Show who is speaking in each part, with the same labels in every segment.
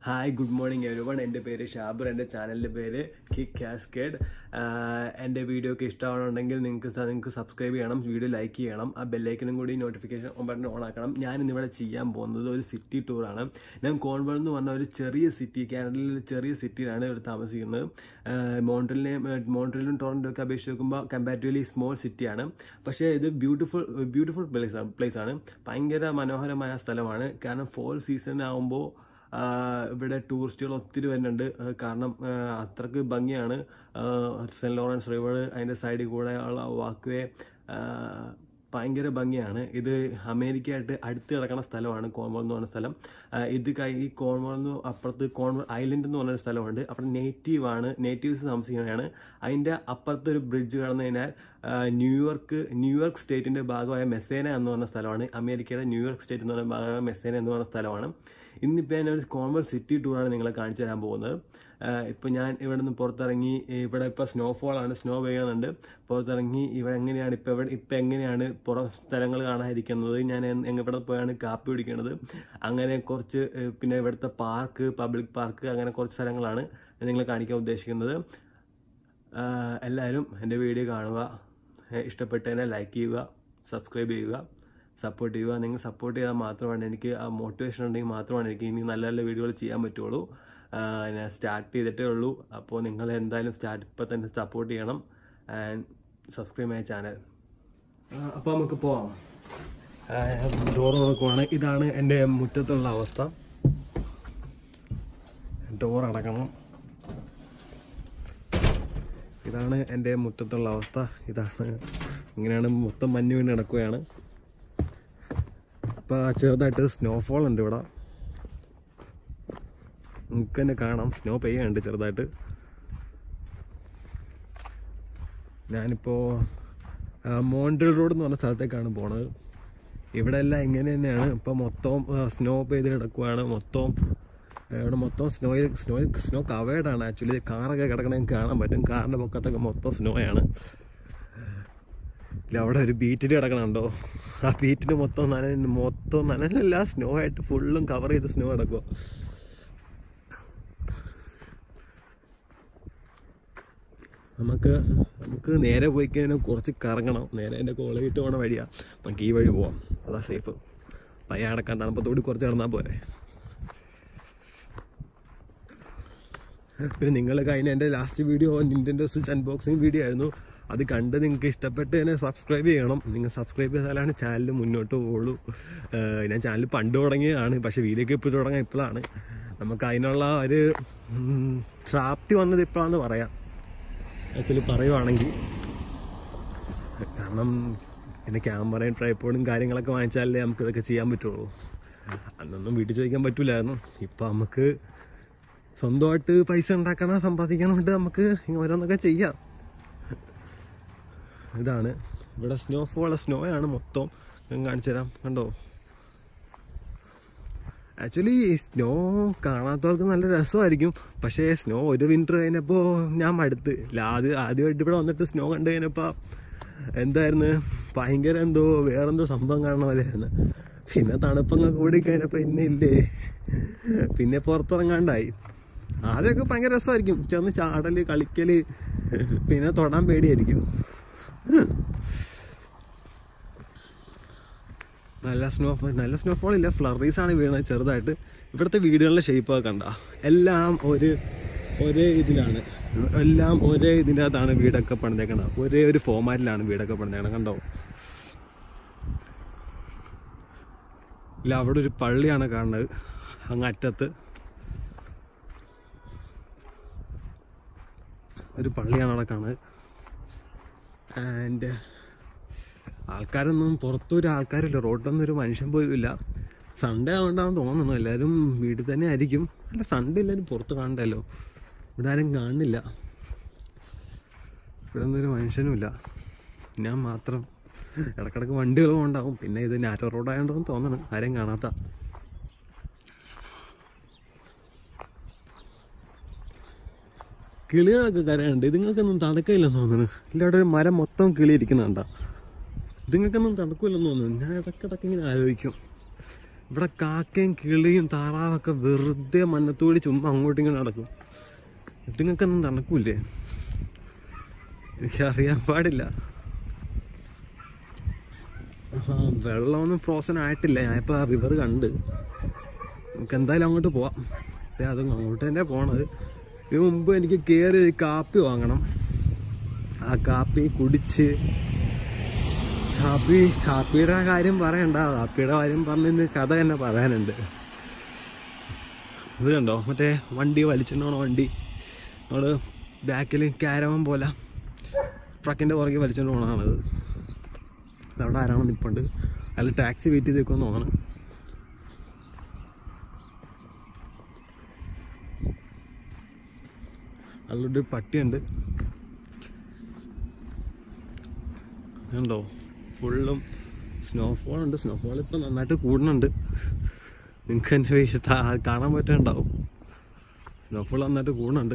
Speaker 1: Hi good morning everyone എൻ്റെ പേര് ഷാബർ എൻ്റെ ചാനലിൻ്റെ പേര് കിക്ക് കാസ്കേഡ് എൻ്റെ വീഡിയോ ഒക്കെ ഇഷ്ടമാണെന്നുണ്ടെങ്കിൽ നിങ്ങൾക്ക് നിങ്ങൾക്ക് സബ്സ്ക്രൈബ് ചെയ്യണം വീഡിയോ ലൈക്ക് ചെയ്യണം ആ ബെല്ലൈക്കനും കൂടി നോട്ടിഫിക്കേഷൻ ബട്ടൺ ഓൺ ആക്കണം ഞാൻ ഇന്നിവിടെ ചെയ്യാൻ പോകുന്നത് ഒരു സിറ്റി ടൂറാണ് ഞാൻ കോൺവൾ എന്ന് പറഞ്ഞ ഒരു ചെറിയ സിറ്റി കാനഡയിലെ ഒരു ചെറിയ സിറ്റിയിലാണ് ഇവിടെ താമസിക്കുന്നത് മോൺട്രലിനെ മോൺട്രലും ടോറൻറ്റോ ഒക്കെ അപേക്ഷിച്ച് നോക്കുമ്പോൾ കമ്പാരിറ്റീവ്ലി സ്മോൾ സിറ്റിയാണ് പക്ഷേ ഇത് ബ്യൂട്ടിഫുൾ ബ്യൂട്ടിഫുൾ പ്ലേസ് ആണ് പ്ലേസ് ആണ് ഭയങ്കര മനോഹരമായ സ്ഥലമാണ് കാരണം ഫോൾ സീസൺ ആകുമ്പോൾ ഇവിടെ ടൂറിസ്റ്റുകൾ ഒത്തിരി വരുന്നുണ്ട് ആ, കാരണം ആ, അത്രക്ക് ഭംഗിയാണ് സെൻറ്റ് ലോറൻസ് റിവർ അതിൻ്റെ സൈഡിൽ കൂടെ ഉള്ള വാക്ക്വേ ഭയങ്കര ഭംഗിയാണ് ഇത് അമേരിക്കയായിട്ട് അടുത്ത് കിടക്കുന്ന സ്ഥലമാണ് കോൺവോൾ എന്ന് പറഞ്ഞ സ്ഥലം ആ, ഇത് കൈ ഈ കോൺവോൾ എന്ന് അപ്പുറത്ത് കോൺവോൾ ഐലൻഡ് എന്ന് പറഞ്ഞൊരു സ്ഥലമുണ്ട് അവിടെ നേറ്റീവ് ആണ് നേറ്റീവ്സ് താമസിക്കുന്നതാണ് അതിൻ്റെ അപ്പുറത്ത് ഒരു ബ്രിഡ്ജ് കടന്നു കഴിഞ്ഞാൽ ആ, ന്യൂയോർക്ക് ന്യൂയോർക്ക് സ്റ്റേറ്റിൻ്റെ ഭാഗമായ മെസ്സേന എന്ന് പറഞ്ഞ സ്ഥലമാണ് അമേരിക്കയുടെ ന്യൂയോർക്ക് സ്റ്റേറ്റ് എന്ന് പറഞ്ഞ ഭാഗമായ മെസ്സേന എന്ന് പറഞ്ഞ സ്ഥലമാണ് ഇന്നിപ്പോൾ ഞാൻ ഒരു കോൺവർ സിറ്റി ടൂറാണ് നിങ്ങളെ കാണിച്ചു തരാൻ പോകുന്നത് ഇപ്പോൾ ഞാൻ ഇവിടെ നിന്ന് പുറത്തിറങ്ങി ഇവിടെ ഇപ്പോൾ സ്നോഫോൾ ആണ് സ്നോ പെയ്യുന്നുണ്ട് പുറത്തിറങ്ങി ഇവിടെ എങ്ങനെയാണ് ഇപ്പോൾ ഇവിടെ ഇപ്പോൾ എങ്ങനെയാണ് പുറം സ്ഥലങ്ങൾ കാണാതിരിക്കുന്നത് ഞാൻ എങ് എങ്ങ് ഇവിടെ പോയാണ് കാപ്പി കുടിക്കുന്നത് അങ്ങനെ കുറച്ച് ഏഹ്, പിന്നെ ഇവിടുത്തെ പാർക്ക് പബ്ലിക് പാർക്ക് അങ്ങനെ കുറച്ച് സ്ഥലങ്ങളാണ് ഞാൻ നിങ്ങളെ കാണിക്കാൻ ഉദ്ദേശിക്കുന്നത് ആഹ് എല്ലാവരും എൻ്റെ വീഡിയോ കാണുക ഏഹ് ഇഷ്ടപ്പെട്ടതിനെ ലൈക്ക് ചെയ്യുക സബ്സ്ക്രൈബ് ചെയ്യുക സപ്പോർട്ട് ചെയ്യുക നിങ്ങൾ സപ്പോർട്ട് ചെയ്താൽ മാത്രമാണ് എനിക്ക് ആ മോട്ടിവേഷൻ ഉണ്ടെങ്കിൽ മാത്രമാണ് എനിക്ക് ഇനി നല്ല നല്ല വീഡിയോകൾ ചെയ്യാൻ പറ്റുള്ളൂ ആഹ് ഞാൻ സ്റ്റാർട്ട് ചെയ്തിട്ടേ ഉള്ളൂ അപ്പോൾ നിങ്ങൾ എന്തായാലും സ്റ്റാർട്ട് ഇപ്പോൾ തന്നെ സപ്പോർട്ട് ചെയ്യണം ആൻഡ് സബ്സ്ക്രൈബ് മൈ ചാനൽ അപ്പോൾ നമുക്ക് പോവാം ഡോർ നോക്കുവാണ് ഇതാണ് എൻ്റെ മുറ്റത്തുള്ള അവസ്ഥ ഡോർ അടക്കണം ഇതാണ് എൻ്റെ മുറ്റത്തുള്ള അവസ്ഥ ഇതാണ് ഇങ്ങനെയാണ് മൊത്തം മഞ്ഞ് വീണ് കിടക്കുകയാണ് അപ്പോൾ ചെറുതായിട്ട് സ്നോഫോൾ ഉണ്ട് ഇവിടെ നമുക്ക് തന്നെ കാണാം സ്നോ പെയ്യുന്നുണ്ട് ചെറുതായിട്ട് ഞാനിപ്പോൾ മോണ്ടൽ റോഡ് എന്ന് പറഞ്ഞ സ്ഥലത്തേക്കാണ് പോണത് ഇവിടെ എല്ലാം ഇങ്ങനെ തന്നെയാണ് ഇപ്പം മൊത്തം സ്നോ പെയ്ത് കിടക്കുവാണ് മൊത്തം ആ, ഇവിടെ മൊത്തം സ്നോ സ്നോ സ്നോ കവേർഡാണ് ആക്ച്വലി കാറൊക്കെ കിടക്കണമെങ്കിൽ കാണാൻ പറ്റും കാറിൻ്റെ പൊക്കത്തൊക്കെ മൊത്തം സ്നോയാണ് ഇല്ല അവിടെ ഒരു ബീറ്റിൽ കിടക്കണുണ്ടോ ആ ബീറ്റിന് മൊത്തം നന മൊത്തം നനലല്ല സ്നോ ആയിട്ട് ഫുള്ളും കവർ ചെയ്ത് സ്നോ കിടക്കുക നമുക്ക് നമുക്ക് നേരെ പോയി കഴിഞ്ഞാൽ കുറച്ച് കറങ്ങണം നേരെ എൻ്റെ കോളേജിട്ട് പോണ വഴിയാ നമുക്ക് ഈ വഴി പോവാം അതാ സേഫ് പയ്യ അടക്കാൻ തണുപ്പത്തോടി കുറച്ച് കിടന്നാൽ പോരെ പിന്നെ നിങ്ങൾ കഴിഞ്ഞ എൻ്റെ ലാസ്റ്റ് വീഡിയോ നിൻ്റെ സ്വിച്ച് അൺബോക്സിങ് വീഡിയോ ആയിരുന്നു അത് കണ്ട് നിങ്ങൾക്ക് ഇഷ്ടപ്പെട്ട് തന്നെ സബ്സ്ക്രൈബ് ചെയ്യണം നിങ്ങൾ സബ്സ്ക്രൈബ് ചെയ്താലാണ് ചാനൽ മുന്നോട്ട് പോകുള്ളൂ ഏഹ് ഞാൻ ചാനൽ പണ്ട് തുടങ്ങിയതാണ് പക്ഷേ വീഡിയോ ഒക്കെ ഇപ്പോൾ തുടങ്ങാൻ ഇപ്പോഴാണ് നമുക്ക് അതിനുള്ള ഒരു ഉം, പ്രാപ്തി വന്നത് ഇപ്പോഴാണെന്ന് പറയാം ആക്ച്വലി പറയുവാണെങ്കിൽ കാരണം എൻ്റെ ക്യാമറയും ട്രൈപ്പോഡും കാര്യങ്ങളൊക്കെ വാങ്ങിച്ചാലേ നമുക്ക് ഇതൊക്കെ ചെയ്യാൻ പറ്റുള്ളൂ അന്നൊന്നും വീട്ടിൽ ചോദിക്കാൻ പറ്റൂലായിരുന്നു ഇപ്പം നമുക്ക് സ്വന്തമായിട്ട് പൈസ ഉണ്ടാക്കണം സമ്പാദിക്കണമുണ്ട് നമുക്ക് ഓരോന്നൊക്കെ ചെയ്യാം ഇതാണ് ഇവിടെ സ്നോഫോൾ സ്നോ ആണ് മൊത്തം ഞാൻ കാണിച്ചു തരാം കണ്ടോ ആക്ച്വലി സ്നോ കാണാത്തവർക്ക് നല്ല രസമായിരിക്കും പക്ഷേ സ്നോ ഒരു വിൻ്റർ കഴിഞ്ഞപ്പോൾ ഞാൻ മടുത്ത് ഇല്ല, ആദ്യം ആദ്യമായിട്ട് ഇവിടെ വന്നിട്ട് സ്നോ കണ്ടു കഴിഞ്ഞപ്പോൾ എന്തായിരുന്നു ഭയങ്കര എന്തോ വേറെന്തോ സംഭവം കാണുന്ന പോലെയായിരുന്നു പിന്നെ തണുപ്പങ്ങ് കൂടി കഴിഞ്ഞപ്പോൾ ഇന്നെ ഇല്ലേ പിന്നെ പുറത്തിറങ്ങാണ്ടായി ആദ്യമൊക്കെ ഭയങ്കര രസമായിരിക്കും ചെന്ന് ചാടല് കളിക്കല് പിന്നെ തൊടാൻ പേടിയായിരിക്കും നല്ല സ്നോഫോൾ നല്ല സ്നോഫോൾ ഇല്ല ഫ്ലറീസ് ആണ് വീണത് ചെറുതായിട്ട് ഇവിടുത്തെ വീടുകളുടെ ഷേപ്പ് ഒക്കെ കണ്ട എല്ലാം ഒരു ഒരേ ഇതിലാണ് എല്ലാം ഒരേ ഇതിൻ്റെ അകത്താണ് വീടൊക്കെ പണിതേക്കണത് ഒരേ ഒരു ഫോമാറ്റിലാണ് വീടൊക്കെ പണിതേക്കണത് കണ്ടോ ഇല്ല അവിടെ ഒരു പള്ളിയാണ് കാണുന്നത് അങ്ങ് അറ്റത്ത് ഒരു പള്ളിയാണ് അവിടെ കാണുന്നത് ആൻഡ് ആൾക്കാരൊന്നും പുറത്തൊരു ആൾക്കാരില്ല റോഡിലൊന്നും ഒരു മനുഷ്യൻ പോലും ഇല്ല സൺഡേ ആവണ്ടാന്ന് തോന്നുന്നു എല്ലാവരും വീട്ടിൽ തന്നെ ആയിരിക്കും അല്ല സൺഡേ എല്ലാവരും പുറത്ത് കാണണ്ടല്ലോ ഇവിടെ ആരും കാണുന്നില്ല ഇവിടെ ഒന്നും ഒരു മനുഷ്യനുമില്ല ഞാൻ മാത്രം ഇടക്കിടക്ക് വണ്ടികളും ഉണ്ടാവും പിന്നെ ഇത് നാറ്റോ റോഡായതുകൊണ്ടെന്ന് തോന്നണം ആരെയും കാണാത്ത കിളികളൊക്കെ കരയുണ്ട് ഇതുങ്ങൾക്കൊന്നും തണുക്കില്ലെന്ന് തോന്നുന്നു ഇല്ല അവിടെ ഒരു മരം മൊത്തം കിളി ഇരിക്കുന്നുണ്ട ഇതുങ്ങൾക്കൊന്നും തണുക്കില്ലെന്ന് തോന്നുന്നു ഞാൻ ഇടയ്ക്കിടയ്ക്ക് ഇങ്ങനെ ആലോചിക്കും ഇവിടെ കാക്കയും കിളിയും താറാവൊക്കെ വെറുതെ മണ്ണത്തൂടി ചുമ്മാ അങ്ങോട്ടും ഇങ്ങോട്ടും നടക്കും ഇതുങ്ങൾക്കൊന്നും നടക്കൂലേ എനിക്കറിയാൻ പാടില്ല ആ വെള്ളമൊന്നും ഫ്രോസൺ ആയിട്ടില്ല ഞാനിപ്പോൾ ആ റിവർ കണ്ട് നമുക്ക് എന്തായാലും അങ്ങോട്ട് പോവാം ദേ അത് അങ്ങോട്ട് തന്നെ പോണത് ഇതിന് മുമ്പ് എനിക്ക് കയറി ഒരു കാപ്പി വാങ്ങണം ആ കാപ്പി കുടിച്ച് കാപ്പി കാപ്പിയുടെ കാര്യം പറയണ്ട കാപ്പിയുടെ കാര്യം പറഞ്ഞതിന് കഥ തന്നെ പറയാനുണ്ട് ഇത് കണ്ടോ മറ്റേ വണ്ടി വലിച്ചിട്ടുണ്ടോ വണ്ടി നമ്മൾ ബാക്കിൽ ക്യാരവൻ പോലെ ട്രക്കിൻ്റെ പുറകെ വലിച്ചുകൊണ്ട് പോകണതാണത് അവിടെ ആരാണ് നിൽപ്പുണ്ട് അയാൾ ടാക്സി വെയിറ്റ് ചെയ്ത് നിൽക്കുമെന്ന് തോന്നണം അതിലൊരു പട്ടിയുണ്ട് ഉണ്ടോ ഫുള്ളും സ്നോഫോൾ ഉണ്ട് സ്നോഫോൾ ഇപ്പം നന്നായിട്ട് കൂടുന്നുണ്ട് നിങ്ങൾക്ക് എൻ്റെ വീ കാണാൻ പറ്റുന്നുണ്ടാവും സ്നോഫോൾ നന്നായിട്ട് കൂടുന്നുണ്ട്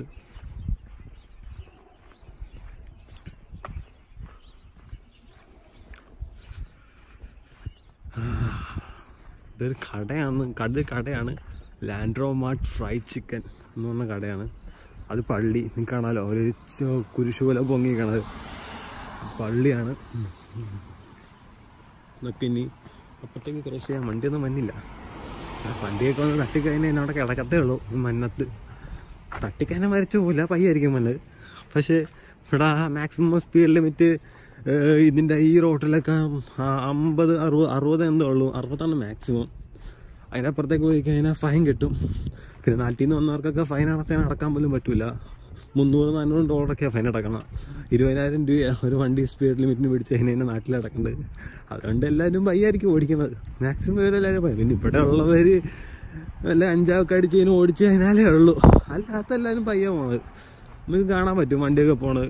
Speaker 1: ഇതൊരു കടയാണ് കട കടയാണ് ലാൻഡ്രോ മാർട്ട് ഫ്രൈഡ് ചിക്കൻ എന്ന് പറഞ്ഞ കടയാണ് അത് പള്ളി നിങ്ങൾക്ക് കാണാമല്ലോ ഒരു ചോ- കുരിശ് പോലെ പൊങ്ങിക്കണത് പള്ളിയാണ് എന്നൊക്കെ ഇനി അപ്പുറത്തേക്ക് ക്രോസ് ചെയ്യാൻ വണ്ടിയൊന്നും മഞ്ഞില്ല ആ വണ്ടിയൊക്കെ ഒന്ന് തട്ടിക്കഴിഞ്ഞാൽ എന്നോട് കിടക്കത്തേ ഉള്ളൂ ഈ മഞ്ഞത്ത് തട്ടിക്കഴിഞ്ഞാൽ മരിച്ചു പോകില്ല പയ്യായിരിക്കും മണ്ണ് പക്ഷേ ഇവിടെ മാക്സിമം സ്പീഡ് ലിമിറ്റ് ഇതിൻ്റെ ഈ റോട്ടിലൊക്കെ ആ, അമ്പത് അറുപത് അറുപത് എന്തോ ഉള്ളൂ അറുപതാണ് മാക്സിമം അതിനപ്പുറത്തേക്ക് പോയി കഴിഞ്ഞാൽ ഫൈൻ കിട്ടും പിന്നെ നാട്ടിൽ നിന്ന് വന്നവർക്കൊക്കെ ഫൈൻ അടച്ചാൽ അടക്കാൻ പോലും പറ്റില്ല മുന്നൂറ് നാനൂറ് ഡോളറൊക്കെയാണ് ഫൈൻ അടക്കണം ഇരുപതിനായിരം രൂപ ഒരു വണ്ടി സ്പീഡ് ലിമിറ്റിന് പിടിച്ച് കഴിഞ്ഞാൽ നാട്ടിൽ അടക്കേണ്ടത് അതുകൊണ്ട് എല്ലാവരും പയ്യായിരിക്കും ഓടിക്കുന്നത് മാക്സിമം ഇവരെല്ലാവരും പയ്യ പിന്നെ ഇവിടെ ഉള്ളവർ വല്ല അഞ്ചാവൊക്കെ അടിച്ച് കഴിഞ്ഞാൽ ഓടിച്ച് കഴിഞ്ഞാലേ ഉള്ളൂ അല്ലാത്ത എല്ലാവരും പയ്യ പോണത് നിങ്ങൾക്ക് കാണാൻ പറ്റും വണ്ടിയൊക്കെ പോണത്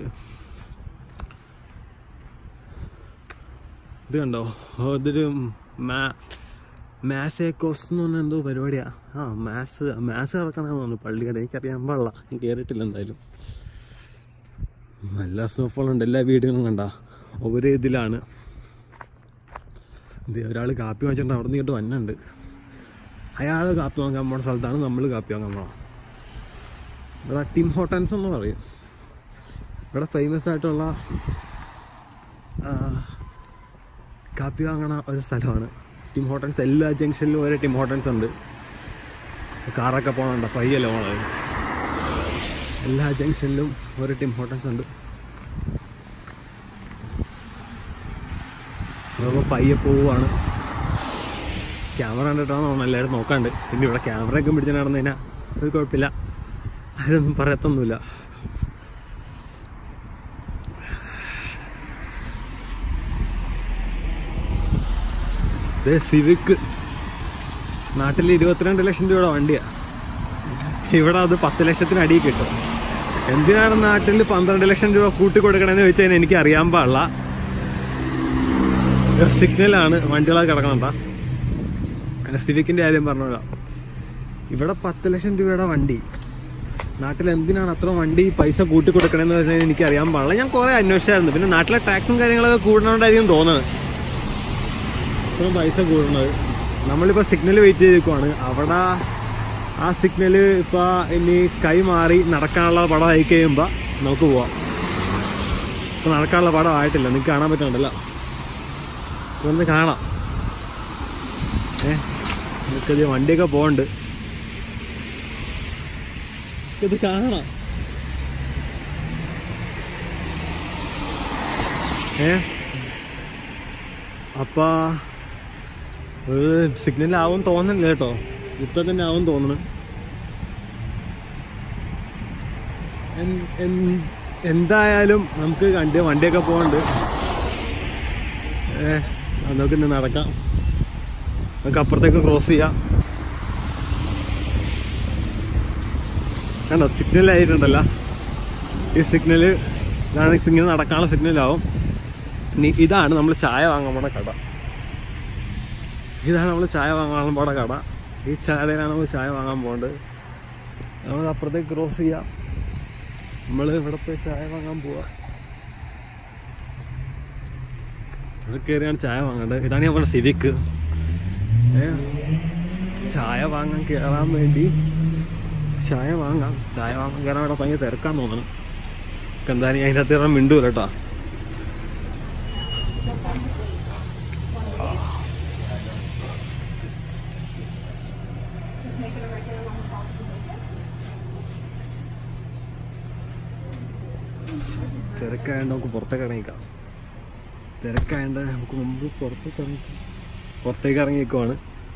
Speaker 1: ഇത് കണ്ടോ ഓ, ഇതൊരു മാ മാസേക്കോസ് എന്ന് പറഞ്ഞ എന്തോ പരിപാടിയാ ആ മാസ് മാസ് കിടക്കണമെന്ന് തോന്നുന്നു പള്ളിയുടെ എനിക്കറിയാൻ പാടില്ല ഞാൻ കയറിയിട്ടില്ല എന്തായാലും നല്ല സ്നോഫോൾ ഉണ്ട് എല്ലാ വീടുകളും കണ്ട ഒരേ ഇതിലാണ് ഇത് ഒരാൾ കാപ്പി വാങ്ങിച്ചിട്ട് അവിടെ നിന്ന് ഇങ്ങോട്ട് വന്നുണ്ട് അയാൾ കാപ്പി വാങ്ങാൻ പോണ സ്ഥലത്താണ് നമ്മൾ കാപ്പി വാങ്ങാൻ പോണം ഇവിടെ ടിം ഹോട്ടൻസ് എന്ന് പറയും ഇവിടെ ഫേമസ് ആയിട്ടുള്ള ആ, കാപ്പി വാങ്ങണ ഒരു സ്ഥലമാണ് ടിം ഹോട്ടൻസ് എല്ലാ ജംഗ്ഷനിലും ഓരോ ടിം ഹോട്ടൻസ് ഉണ്ട് കാറൊക്കെ പോകണുണ്ട് പയ്യല്ലേ പോണത് എല്ലാ ജംഗ്ഷനിലും ഓരോ ടിം ഹോട്ടൻസ് ഉണ്ട് അപ്പോൾ പയ്യെ പോവുകയാണ് ക്യാമറ കണ്ടിട്ടാണ് തോന്നുന്നു എല്ലാവരും നോക്കാണ്ട് പിന്നെ ഇവിടെ ക്യാമറയൊക്കെ പിടിച്ച് നടന്നു കഴിഞ്ഞാൽ ഒരു കുഴപ്പമില്ല ആരൊന്നും പറയത്തൊന്നുമില്ല സിവിക്ക് നാട്ടിൽ ഇരുപത്തിരണ്ട് ലക്ഷം രൂപയുടെ വണ്ടിയാ ഇവിടെ അത് പത്ത് ലക്ഷത്തിന് അടിയിൽ കിട്ടും എന്തിനാണ് നാട്ടിൽ പന്ത്രണ്ട് ലക്ഷം രൂപ കൂട്ടി കൊടുക്കണമെന്ന് വെച്ച് കഴിഞ്ഞാൽ എനിക്ക് അറിയാൻ പാടില്ല സിഗ്നലാണ് വണ്ടികളൊക്കെ കിടക്കണണ്ട അങ്ങനെ സിവിക്കിന്റെ കാര്യം പറഞ്ഞോളാം ഇവിടെ പത്ത് ലക്ഷം രൂപയുടെ വണ്ടി നാട്ടിൽ എന്തിനാണ് അത്ര വണ്ടി പൈസ കൂട്ടി കൊടുക്കണമെന്ന് പറഞ്ഞാൽ എനിക്ക് അറിയാൻ പാടില്ല ഞാൻ കുറെ അന്വേഷിച്ചായിരുന്നു പിന്നെ നാട്ടിലെ ടാക്സും കാര്യങ്ങളൊക്കെ കൂടുന്നതുകൊണ്ടായിരിക്കും തോന്നുന്നത് ഇത്രയും പൈസ കൂടുന്നത് നമ്മളിപ്പോൾ സിഗ്നൽ വെയിറ്റ് ചെയ്തിരിക്കുവാണ് അവിടെ ആ സിഗ്നൽ ഇപ്പോൾ ഇനി കൈ മാറി നടക്കാനുള്ള പടം ആയി കഴിയുമ്പോൾ നമുക്ക് പോവാം ഇപ്പോൾ നടക്കാനുള്ള പടം ആയിട്ടില്ല നിങ്ങൾക്ക് കാണാൻ പറ്റുന്നുണ്ടല്ലോ ഇപ്പൊ ഒന്ന് കാണാം ഏ നമുക്കിത് വണ്ടിയൊക്കെ പോകണ്ട് ഇത് കാണാം ഏ അപ്പാ ഒരു സിഗ്നൽ ആവും തോന്നുന്നില്ല കേട്ടോ ഇപ്പൊ തന്നെ ആവും തോന്നുന്നു എൻ- എൻ- എന്തായാലും നമുക്ക് കണ്ട് വണ്ടിയൊക്കെ പോകണ്ട് ഏ അത് നമുക്ക് ഇന്ന് നടക്കാം നമുക്ക് അപ്പുറത്തേക്ക് ക്രോസ് ചെയ്യാം കണ്ടോ സിഗ്നൽ ആയിട്ടുണ്ടല്ലോ ഈ സിഗ്നല് ഇതാണ് സിഗ്നൽ നടക്കാനുള്ള സിഗ്നലാവും ഇനി ഇതാണ് നമ്മൾ ചായ വാങ്ങാൻ പോണ കട ഇതാണ് നമ്മൾ ചായ വാങ്ങാൻ പോണ കട ഈ ചായയിലാണ് നമ്മൾ ചായ വാങ്ങാൻ പോകേണ്ടത് നമ്മൾ അപ്പുറത്തേക്ക് ക്രോസ് ചെയ്യാം നമ്മൾ ഇവിടെ പോയി ചായ വാങ്ങാൻ പോവാ ഇവിടെ കയറിയാണ് ചായ വാങ്ങേണ്ടത് ഇതാണ് ഞാൻ പറഞ്ഞ സിവിക്ക് ഏ ചായ വാങ്ങാൻ കയറാൻ വേണ്ടി ചായ വാങ്ങാം ചായ വാങ്ങാൻ കയറാൻ ഇവിടെ ഭയങ്കര തിരക്കാൻ തോന്നണം എന്തായാലും ഞാൻ അതിൻ്റെ അകത്ത് കയറാൻ മിണ്ടൂല കേട്ടോ തിരക്കായതുകൊണ്ട് നമുക്ക് പുറത്തേക്ക് ഇറങ്ങിക്കാം തിരക്കായതുകൊണ്ട് നമുക്ക് മുമ്പ് പുറത്തേക്ക് ഇറങ്ങി പുറത്തേക്ക് ഇറങ്ങിയേക്കുവാണ്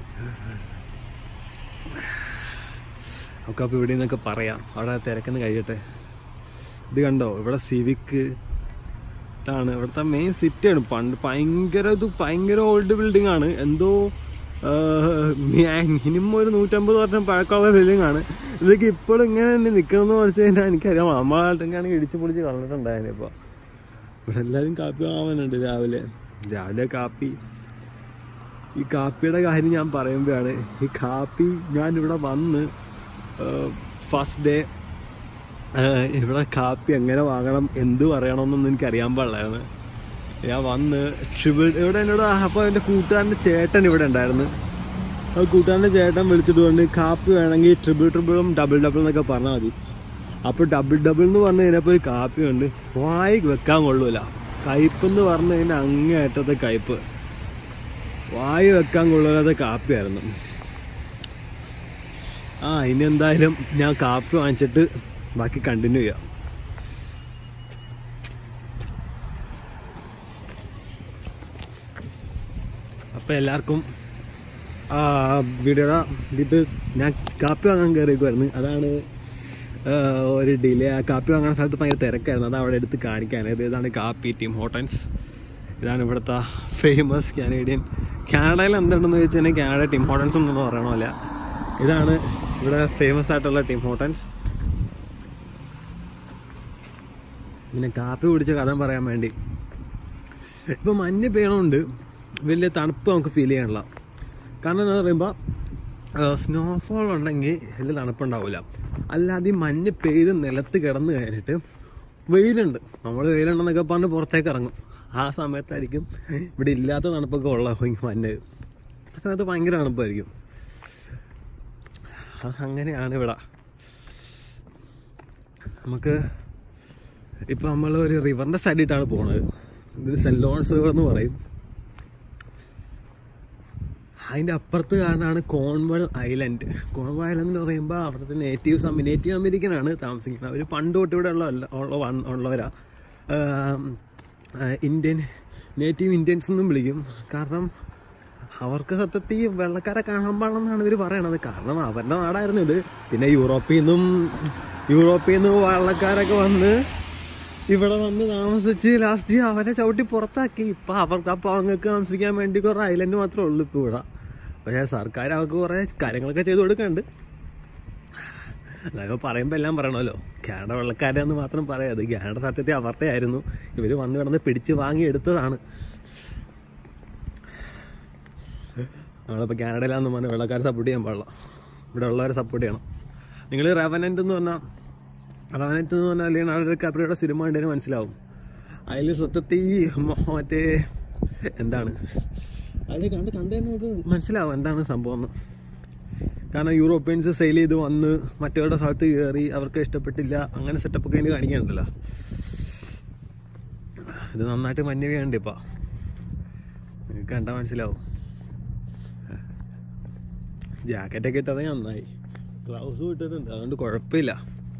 Speaker 1: നമുക്കപ്പോൾ ഇവിടെ നിന്നൊക്കെ പറയാം അവിടെ തിരക്കെന്ന് കഴിയട്ടെ ഇത് കണ്ടോ ഇവിടെ സിവിക്ക് ആണ് ഇവിടുത്തെ മെയിൻ സിറ്റിയാണ് പണ്ട് ഭയങ്കര ഇത് ഭയങ്കര ഓൾഡ് ബിൽഡിംഗ് ആണ് എന്തോ മിനിമം ഒരു നൂറ്റമ്പത് വർഷം പഴക്കമുള്ള ബിൽഡിംഗ് ആണ് ഇതൊക്കെ ഇപ്പോഴും ഇങ്ങനെ തന്നെ നിൽക്കണമെന്ന് പഠിച്ചു കഴിഞ്ഞാൽ എനിക്കറിയാം നമ്മളായിട്ടൊക്കെയാണെങ്കിൽ ഇടിച്ചു പൊളിച്ച് കളഞ്ഞിട്ടുണ്ടായിരുന്നു ഇപ്പോൾ ഇവിടെ എല്ലാവരും കാപ്പി വാങ്ങാനുണ്ട് രാവിലെ രാവിലെ കാപ്പി ഈ കാപ്പിയുടെ കാര്യം ഞാൻ പറയുമ്പോഴാണ് ഈ കാപ്പി ഞാൻ ഇവിടെ വന്ന് ഫസ്റ്റ് ഡേ ഇവിടെ കാപ്പി എങ്ങനെ വാങ്ങണം എന്ത് പറയണമെന്നൊന്നും എനിക്ക് അറിയാൻ പാടില്ലായിരുന്നു ഞാൻ വന്ന് ട്രിബിൾ ഇവിടെ എന്നോട് അപ്പോൾ എൻ്റെ കൂട്ടുകാരൻ്റെ ചേട്ടൻ ഇവിടെ ഉണ്ടായിരുന്നു ആ കൂട്ടുകാരൻ്റെ ചേട്ടൻ വിളിച്ചിട്ട് പറഞ്ഞു കാപ്പി വേണമെങ്കിൽ ട്രിപ്പിൾ ട്രിപ്പിളും ഡബിൾ ഡബിൾ എന്നൊക്കെ പറഞ്ഞാൽ മതി അപ്പോൾ ഡബിൾ ഡബിൾ എന്ന് പറഞ്ഞു കഴിഞ്ഞപ്പോൾ ഒരു കാപ്പി ഉണ്ട് വായി വെക്കാൻ കൊള്ളൂല കയ്പെന്ന് പറഞ്ഞു കഴിഞ്ഞാൽ അങ്ങേയറ്റത്തെ കയ്പ് വായി വെക്കാൻ കൊള്ളാത്ത കാപ്പിയായിരുന്നു ആ ഇനി എന്തായാലും ഞാൻ കാപ്പി വാങ്ങിച്ചിട്ട് ബാക്കി കണ്ടിന്യൂ ചെയ്യാം അപ്പോൾ എല്ലാവർക്കും വീഡിയോയുടെ ഇത് ഞാൻ കാപ്പി വാങ്ങാൻ കയറിയേക്കുമായിരുന്നു അതാണ് ആ, ഒരു ഡിലേ ആ കാപ്പി വാങ്ങുന്ന സ്ഥലത്ത് ഭയങ്കര തിരക്കായിരുന്നു അത് അവിടെ എടുത്ത് കാണിക്കാനായത് ഇതാണ് കാപ്പി ടീം ഹോട്ടൽസ് ഇതാണ് ഇവിടുത്തെ ഫേമസ് കാനേഡിയൻ കാനഡയിൽ എന്തുണ്ടെന്ന് ചോദിച്ചു കഴിഞ്ഞാൽ കാനഡ ടീം ഹോട്ടൽസ് എന്നൊന്നും പറയണമല്ല ഇതാണ് ഇവിടെ ഫേമസ് ആയിട്ടുള്ള ടീം ഹോട്ടൽസ് പിന്നെ കാപ്പി കുടിച്ച കഥ പറയാൻ വേണ്ടി ഇപ്പം മഞ്ഞ് പെയ്യണമുണ്ട് വലിയ തണുപ്പ് നമുക്ക് ഫീൽ ചെയ്യണില്ല കാരണം എന്താ പറയുമ്പോൾ സ്നോഫോൾ ഉണ്ടെങ്കിൽ വലിയ തണുപ്പുണ്ടാവില്ല അല്ലാതെ ഈ മഞ്ഞ് പെയ്ത് നിലത്ത് കിടന്ന് കഴിഞ്ഞിട്ട് വെയിലുണ്ട് നമ്മൾ വെയിലുണ്ടെന്നൊക്കെ പറഞ്ഞ് പുറത്തേക്ക് ഇറങ്ങും ആ സമയത്തായിരിക്കും ഇവിടെ ഇല്ലാത്ത തണുപ്പൊക്കെ ഉള്ള മഞ്ഞ് ആ സമയത്ത് ഭയങ്കര തണുപ്പായിരിക്കും ആ, അങ്ങനെയാണ് ഇവിടെ നമുക്ക് ഇപ്പം നമ്മൾ ഒരു റിവറിൻ്റെ സൈഡിട്ടാണ് പോണത് ഇത് സെൻറ്റ് ലോറൻസ് റിവർ എന്ന് പറയും അതിൻ്റെ അപ്പുറത്ത് കാണാനാണ് കോൺവൾ ഐലൻഡ് കോൺവൾ ഐലൻഡ് എന്ന് പറയുമ്പോൾ അവിടുത്തെ നേറ്റീവ്സ് നേറ്റീവ് അമേരിക്കൻ ആണ് താമസിക്കുന്നത് അവർ പണ്ട് തൊട്ട് ഇവിടെ ഉള്ള ഉള്ള വൺ- ഉള്ളവരാ ആം, ആ, ഇന്ത്യൻ നേറ്റീവ് ഇന്ത്യൻസ് എന്നും വിളിക്കും കാരണം അവർക്ക് സത്യത്തിൽ ഈ വെള്ളക്കാരെ കാണാൻ പാടില്ലെന്നാണ് ഇവർ പറയണത് കാരണം അവരുടെ നാടായിരുന്നു ഇത് പിന്നെ യൂറോപ്പിൽ നിന്നും യൂറോപ്പിൽ നിന്ന് വെള്ളക്കാരൊക്കെ വന്ന് ഇവിടെ വന്ന് താമസിച്ച് ലാസ്റ്റ് അവരെ ചവിട്ടി പുറത്താക്കി ഇപ്പം അവർക്ക് അപ്പോൾ അവങ്ങൾക്ക് താമസിക്കാൻ വേണ്ടി കുറേ ഐലൻഡ് മാത്രമേ ഉള്ളൂ ഇപ്പോൾ ഇവിടെ പക്ഷേ സർക്കാർ അവർക്ക് കുറേ കാര്യങ്ങളൊക്കെ ചെയ്ത് കൊടുക്കുന്നുണ്ട് അതൊക്കെ പറയുമ്പോൾ എല്ലാം പറയണമല്ലോ കാനഡ വെള്ളക്കാരെന്ന് മാത്രം പറയാത് കാനഡ സത്യത്തിൽ അവരുടെ ആയിരുന്നു ഇവർ വന്ന് കിടന്ന് പിടിച്ച് വാങ്ങി എടുത്തതാണ് നമ്മളിപ്പോൾ കാനഡയിലാണെന്ന് പറഞ്ഞാൽ വെള്ളക്കാരെ സപ്പോർട്ട് ചെയ്യാൻ പാടില്ല ഇവിടെ ഉള്ളവരെ സപ്പോർട്ട് ചെയ്യണം നിങ്ങൾ റെവനൻ്റ് എന്ന് പറഞ്ഞാൽ റെവനൻ്റ് എന്ന് പറഞ്ഞാൽ ലിയനാർഡോ കാപ്രിയുടെ സിനിമ കണ്ടതിന് മനസ്സിലാവും അതിൽ സത്യത്തിൽ ഈ മ- മറ്റേ എന്താണ് അത് കണ്ട് കണ്ടു നമുക്ക് മനസ്സിലാവും എന്താണ് സംഭവം എന്ന് കാരണം യൂറോപ്യൻസ് സെയിൽ ചെയ്ത് വന്ന് മറ്റവരുടെ സ്ഥലത്ത് കയറി അവർക്ക് ഇഷ്ടപ്പെട്ടില്ല അങ്ങനെ സെറ്റപ്പൊക്കെ അതിന് കാണിക്കാനുണ്ടല്ലോ ഇത് നന്നായിട്ട് മഞ്ഞ് വീഴുന്നുണ്ട് ഇപ്പം നിങ്ങൾക്ക് കണ്ടാൽ മനസ്സിലാവും ജാക്കറ്റൊക്കെ ഇട്ടത് നന്നായി ഗ്ലൗസും ഇട്ടിട്ടുണ്ട് അതുകൊണ്ട് കുഴപ്പമില്ല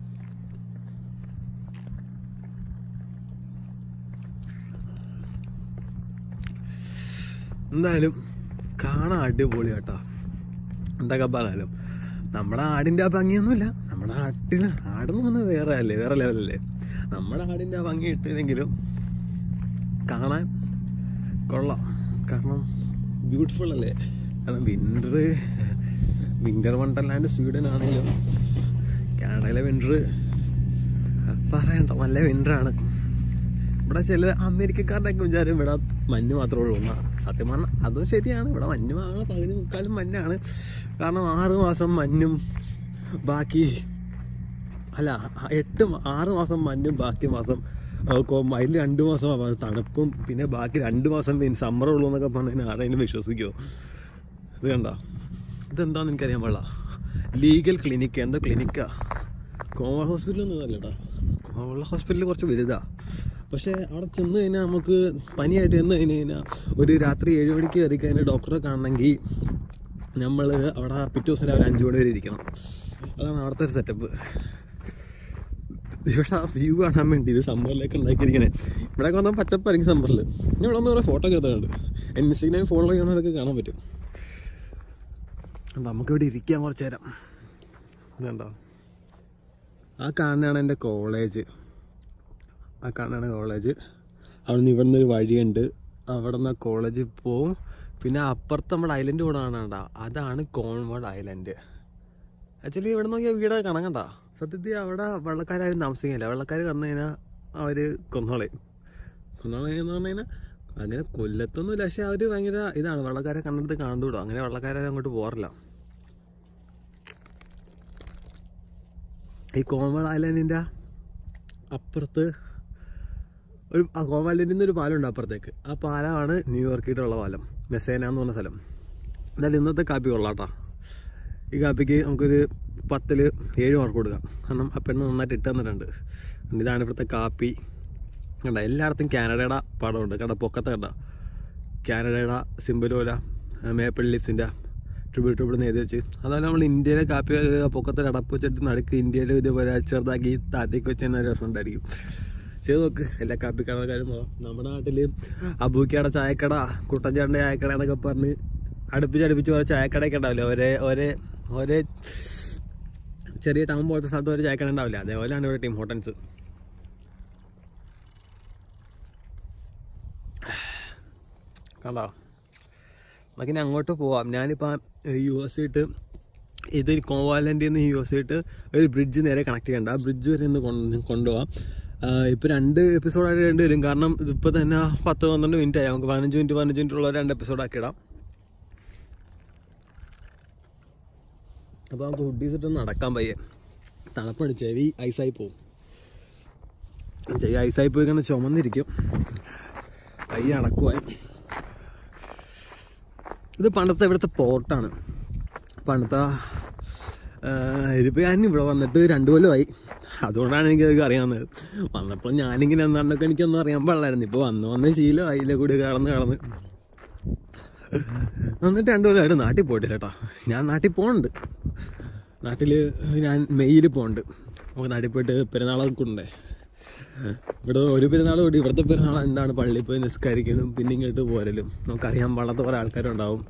Speaker 1: എന്തായാലും കാണാൻ അടിപൊളി കേട്ടോ എന്തൊക്കെ പറഞ്ഞാലും നമ്മുടെ ആടിൻ്റെ ആ ഭംഗിയൊന്നുമില്ല നമ്മുടെ ആട്ടിൽ ആടെന്ന് പറഞ്ഞാൽ വേറെ അല്ലേ വേറെ ലെവലല്ലേ നമ്മുടെ ആടിൻ്റെ ആ ഭംഗി ഇട്ടില്ലെങ്കിലും കാണാൻ കൊള്ളാം കാരണം ബ്യൂട്ടിഫുൾ അല്ലേ കാരണം വിൻ്റർ വിൻ്റർ വണ്ടർലാൻഡ് സ്വീഡൻ ആണെങ്കിലും കാനഡയിലെ വിൻ്റർ പറയണ്ട നല്ല വിൻ്ററാണ് ഇവിടെ ചില അമേരിക്കക്കാരുടെയൊക്കെ വിചാരം ഇവിടെ മഞ്ഞ് മാത്രമേ ഉള്ളൂ എന്നാ സത്യം പറഞ്ഞാൽ അതും ശരിയാണ് ഇവിടെ മഞ്ഞ് വാങ്ങണ പകുതി മുക്കാലും മഞ്ഞാണ് കാരണം ആറ് മാസം മഞ്ഞും ബാക്കി അല്ല ആ- എട്ട് മ- ആറ് മാസം മഞ്ഞും ബാക്കി മാസം അതിൽ രണ്ട് മാസം അവ- തണുപ്പും പിന്നെ ബാക്കി രണ്ട് മാസം പിന്നെ സമ്മർ ഉള്ളൂ എന്നൊക്കെ പറഞ്ഞു കഴിഞ്ഞാൽ ആരെങ്കിലും വിശ്വസിക്കുമോ ഇത് കണ്ട
Speaker 2: ഇതെന്താന്ന് എനിക്കറിയാൻ പാടില്ല ലീഗൽ ക്ലിനിക്ക് എന്തോ ക്ലിനിക്കാ കോവള ഹോസ്പിറ്റലൊന്നും അല്ലടാ കോവള ഹോസ്പിറ്റൽ കുറച്ച് വലുതാ പക്ഷേ അവിടെ ചെന്ന് കഴിഞ്ഞാൽ നമുക്ക് പനിയായിട്ട് ചെന്ന് കഴിഞ്ഞ് കഴിഞ്ഞാൽ ഒരു രാത്രി ഏഴ് മണിക്ക് കയറി കഴിഞ്ഞാൽ ഡോക്ടറെ കാണണമെങ്കിൽ നമ്മൾ അവിടെ പിറ്റേ ദിവസം രാവിലെ അഞ്ച് മണി വരെ ഇരിക്കണം അതാണ് അവിടുത്തെ ഒരു സെറ്റപ്പ് ഇവിടെ ആ വ്യൂ കാണാൻ വേണ്ടി ഇത് സമ്മറിലേക്ക് ഉണ്ടാക്കിയിരിക്കണേ ഇവിടെ വന്നാൽ പച്ചപ്പായിരിക്കും സമ്മറിൽ ഇനി ഇവിടെ ഒന്ന് കുറേ ഫോട്ടോ ഒക്കെ എടുത്തിട്ടുണ്ട് ഇൻസ്റ്റഗ്രാം ഫോളോ ചെയ്യണവരൊക്കെ കാണാൻ പറ്റും അപ്പം നമുക്കിവിടെ ഇരിക്കാൻ കുറച്ച് നേരം ഇതുണ്ടോ ആ കാണുന്നതാണ് എൻ്റെ കോളേജ് ആ കാണുന്നതാണ് കോളേജ് അവിടെ നിന്ന് ഇവിടെ നിന്നൊരു വഴിയുണ്ട് അവിടെ നിന്ന് കോളേജിൽ പോവും പിന്നെ അപ്പുറത്ത് നമ്മുടെ ഐലൻഡ് കൂടെ കാണാണ്ട അതാണ് കോൺവേർഡ് ഐലൻഡ് ആക്ച്വലി ഇവിടെ നോക്കിയാൽ വീടൊക്കെ കണങ്ങണ്ട സത്യത്തിൽ അവിടെ വെള്ളക്കാരും താമസിക്കില്ല വെള്ളക്കാർ വന്നു കഴിഞ്ഞാൽ അവർ കൊന്നോളയും കൊന്നോളയെന്ന് പറഞ്ഞു കഴിഞ്ഞാൽ അങ്ങനെ കൊല്ലത്തൊന്നുമില്ല പക്ഷെ അവർ ഭയങ്കര ഇതാണ് വെള്ളക്കാരെ കണ്ടെടുത്ത് കണ്ടുവിടും അങ്ങനെ വെള്ളക്കാരെ അങ്ങോട്ട് പോറില്ല ഈ കോമൾ ഐലൻഡിൻ്റെ അപ്പുറത്ത് ഒരു ആ കോമൾ ഐലൻഡിൽ നിന്ന് ഒരു പാലമുണ്ട് അപ്പുറത്തേക്ക് ആ പാലമാണ് ന്യൂയോർക്കിട്ടുള്ള പാലം മെസ്സേന എന്ന് പറഞ്ഞ സ്ഥലം എന്തായാലും ഇന്നത്തെ കാപ്പി കൊള്ളാട്ടാ ഈ കാപ്പിക്ക് നമുക്കൊരു പത്തിൽ ഏഴ് മാർക്ക് കൊടുക്കാം കാരണം ആ പെണ്ണ് നന്നായിട്ട് ഇട്ട് തന്നിട്ടുണ്ട് ഇതാണ് ഇവിടുത്തെ കാപ്പി കണ്ട എല്ലായിടത്തും കാനഡയുടെ പടമുണ്ട് കണ്ട പൊക്കത്തെ കണ്ട കാനഡയുടെ സിമ്പിൾ പോലെ മേപ്പിൾ ലിപ്സിൻ്റെ ട്രിബിൾ ട്രിബിൾ എഴുതി വെച്ച് അതുപോലെ നമ്മൾ ഇന്ത്യയിലെ കാപ്പി പൊക്കത്തെ അടപ്പ് വെച്ചിട്ട് നടുക്ക് ഇന്ത്യയിലെ ഇതേപോലെ ചെറുതാക്കി താത്തേക്ക് വെച്ച് തന്നെ രസം ഉണ്ടായിരിക്കും ചെയ്ത് നോക്ക് എല്ലാ കാപ്പി കടക്കാരും പോകാം നമ്മുടെ നാട്ടിൽ അബൂക്കയുടെ ചായക്കട കുട്ടൻചാടിൻ്റെ ചായക്കട എന്നൊക്കെ പറഞ്ഞ് അടുപ്പിച്ച് അടുപ്പിച്ച് ഓരോ ചായക്കടയൊക്കെ ഉണ്ടാവില്ലേ ഒരേ ഒരേ ഒരേ ചെറിയ ടൗൺ പോലത്തെ സ്ഥലത്ത് ഒരു ചായക്കട ഉണ്ടാവില്ല അതേപോലെയാണ് ഇവിടെ ടീം ഹോട്ടൽസ് കണ്ടോ നമുക്കിനി അങ്ങോട്ട് പോവാം ഞാനിപ്പോൾ യു എസ് ഇട്ട് ഇത് കോവാലൻ്റെ നിന്ന് യു എസ് ഇട്ട് ഒരു ബ്രിഡ്ജ് നേരെ കണക്ട് ചെയ്യണ്ട ആ ബ്രിഡ്ജ് വരെ ഒന്ന് കൊണ്ട് കൊണ്ടുപോകാം ഇപ്പോൾ രണ്ട് എപ്പിസോഡായിട്ട് രണ്ട് വരും കാരണം ഇതിപ്പോൾ തന്നെ പത്ത് പന്ത്രണ്ട് മിനിറ്റ് ആയി നമുക്ക് പതിനഞ്ച് മിനിറ്റ് പതിനഞ്ച് മിനിറ്റ് ഉള്ള രണ്ട് എപ്പിസോഡാക്കി ഇടാം അപ്പോൾ നമുക്ക് ഹുഡീസ് ഇട്ട് നടക്കാൻ പയ്യെ തണുപ്പാണ് ചെവി ഐസായി പോകും ചെവി ഐസായി പോയി കാരണം ചുമന്നിരിക്കും പയ്യെ അടക്കുവാൻ ഇത് പണ്ടത്തെ ഇവിടുത്തെ പോർട്ടാണ് പണ്ടത്തെ ഇതിപ്പോൾ ഞാൻ ഇവിടെ വന്നിട്ട് രണ്ടു കൊല്ലമായി അതുകൊണ്ടാണ് എനിക്കതൊക്കെ അറിയാവുന്നത് വന്നപ്പോൾ ഞാനിങ്ങനെ എന്താണ്ടൊക്കെ എനിക്കൊന്നും അറിയാൻ പാടില്ലായിരുന്നു ഇപ്പോൾ വന്ന് വന്ന് ശീലം അതിലെ കൂടി കടന്ന് കടന്ന് എന്നിട്ട് രണ്ടു കൊല്ലമായിട്ട് നാട്ടിൽ പോയിട്ടില്ല കേട്ടോ ഞാൻ നാട്ടിൽ പോകുന്നുണ്ട് നാട്ടിൽ ഞാൻ മെയ്യിൽ പോകുന്നുണ്ട് നമുക്ക് നാട്ടിൽ പോയിട്ട് പെരുന്നാളൊക്കെ കൊണ്ടേ ഇവിടെ ഒരു പെരുന്നാൾ കൂടി ഇവിടുത്തെ പെരുന്നാൾ എന്താണ് പള്ളിയിൽ പോയി നിസ്കരിക്കലും പിന്നെ ഇങ്ങോട്ട് പോരലും നമുക്കറിയാൻ പാടാത്ത കുറേ ആൾക്കാരുണ്ടാവും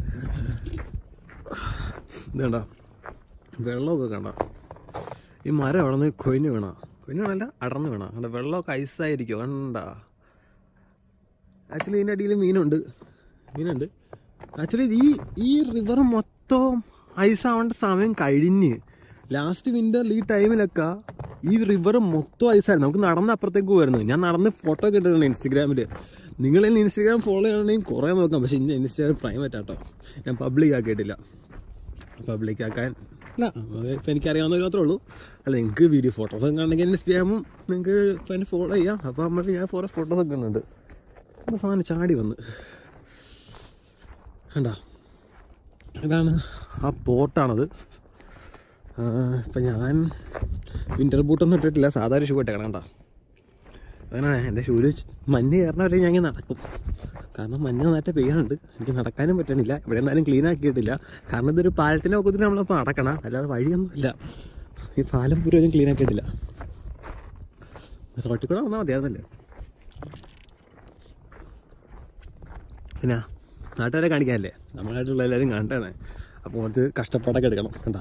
Speaker 2: ഇതുണ്ടോ വെള്ളമൊക്കെ കണ്ട ഈ മരം അവിടെ നിന്ന് കൊയിഞ്ഞ് വീണ കൊയിഞ്ഞ് വീണല്ല അടർന്ന് വീണ കണ്ട വെള്ളമൊക്കെ ഐസായിരിക്കും കണ്ട ആക്ച്വലി ഇതിൻ്റെ അടിയിൽ മീനുണ്ട് മീനുണ്ട് ആക്ച്വലി ഈ ഈ റിവർ മൊത്തം ഐസാവേണ്ട സമയം കഴിഞ്ഞ് ലാസ്റ്റ് വിൻ്ററിൽ ഈ ടൈമിലൊക്കെ ഈ റിവർ മൊത്തം ഐസായിരുന്നു നമുക്ക് നടന്ന് അപ്പുറത്തേക്ക് പോയിരുന്നു ഞാൻ നടന്ന് ഫോട്ടോ ഒക്കെ ഇട്ടിട്ടുണ്ട് ഇൻസ്റ്റഗ്രാമിൽ നിങ്ങൾ എന്നെ ഇൻസ്റ്റഗ്രാം ഫോളോ ചെയ്യണമെങ്കിൽ കുറേ നോക്കാം പക്ഷേ എൻ്റെ ഇൻസ്റ്റാഗ്രാം പ്രൈവറ്റ് ആട്ടോ ഞാൻ പബ്ലിക് ആക്കിയിട്ടില്ല പബ്ലിക് ആക്കാൻ അല്ല ഇപ്പം എനിക്കറിയാവുന്ന മാത്രമേ ഉള്ളൂ അല്ല നിങ്ങൾക്ക് വീഡിയോ ഫോട്ടോസ് ഒക്കെ കാണണമെങ്കിൽ ഇൻസ്റ്റാഗ്രാമും നിങ്ങൾക്ക് ഇപ്പം എന്നെ ഫോളോ ചെയ്യാം അപ്പോൾ നമ്മൾ ഞാൻ കുറേ ഫോട്ടോസ് ഒക്കെ ഉണ്ട് എന്താ സാധനം ചാടി വന്ന് കണ്ട ഇതാണ് ആ പോർട്ടാണത് ഇപ്പം ഞാൻ വിൻ്റർ ബൂട്ടൊന്നും ഇട്ടിട്ടില്ല സാധാരണ ഷൂ ഇട്ടേക്കണം കണ്ട അങ്ങനെയാണ് എൻ്റെ ഷൂല് മഞ്ഞ് കയറണവരെ ഞാൻ ഇങ്ങനെ നടക്കും കാരണം മഞ്ഞ് നന്നായിട്ട് പെയ്യുന്നുണ്ട് എനിക്ക് നടക്കാനും പറ്റണില്ല ഇവിടെ എന്തായാലും ക്ലീൻ ആക്കിയിട്ടില്ല കാരണം ഇതൊരു പാലത്തിൻ്റെ ഒക്കത്തിന് നമ്മളിപ്പോൾ നടക്കണം അല്ലാതെ വഴിയൊന്നുമില്ല ഈ പാലം പൂരം ക്ലീൻ ആക്കിയിട്ടില്ല റോട്ടിൽ കൂടെ വന്നാൽ മതിയായിരുന്നല്ലേ പിന്നെ നാട്ടുകാരെ കാണിക്കാനല്ലേ നമ്മളായിട്ടുള്ള എല്ലാവരും കാണട്ടെ അപ്പോൾ കുറച്ച് കഷ്ടപ്പാടൊക്കെ എടുക്കണം കണ്ടോ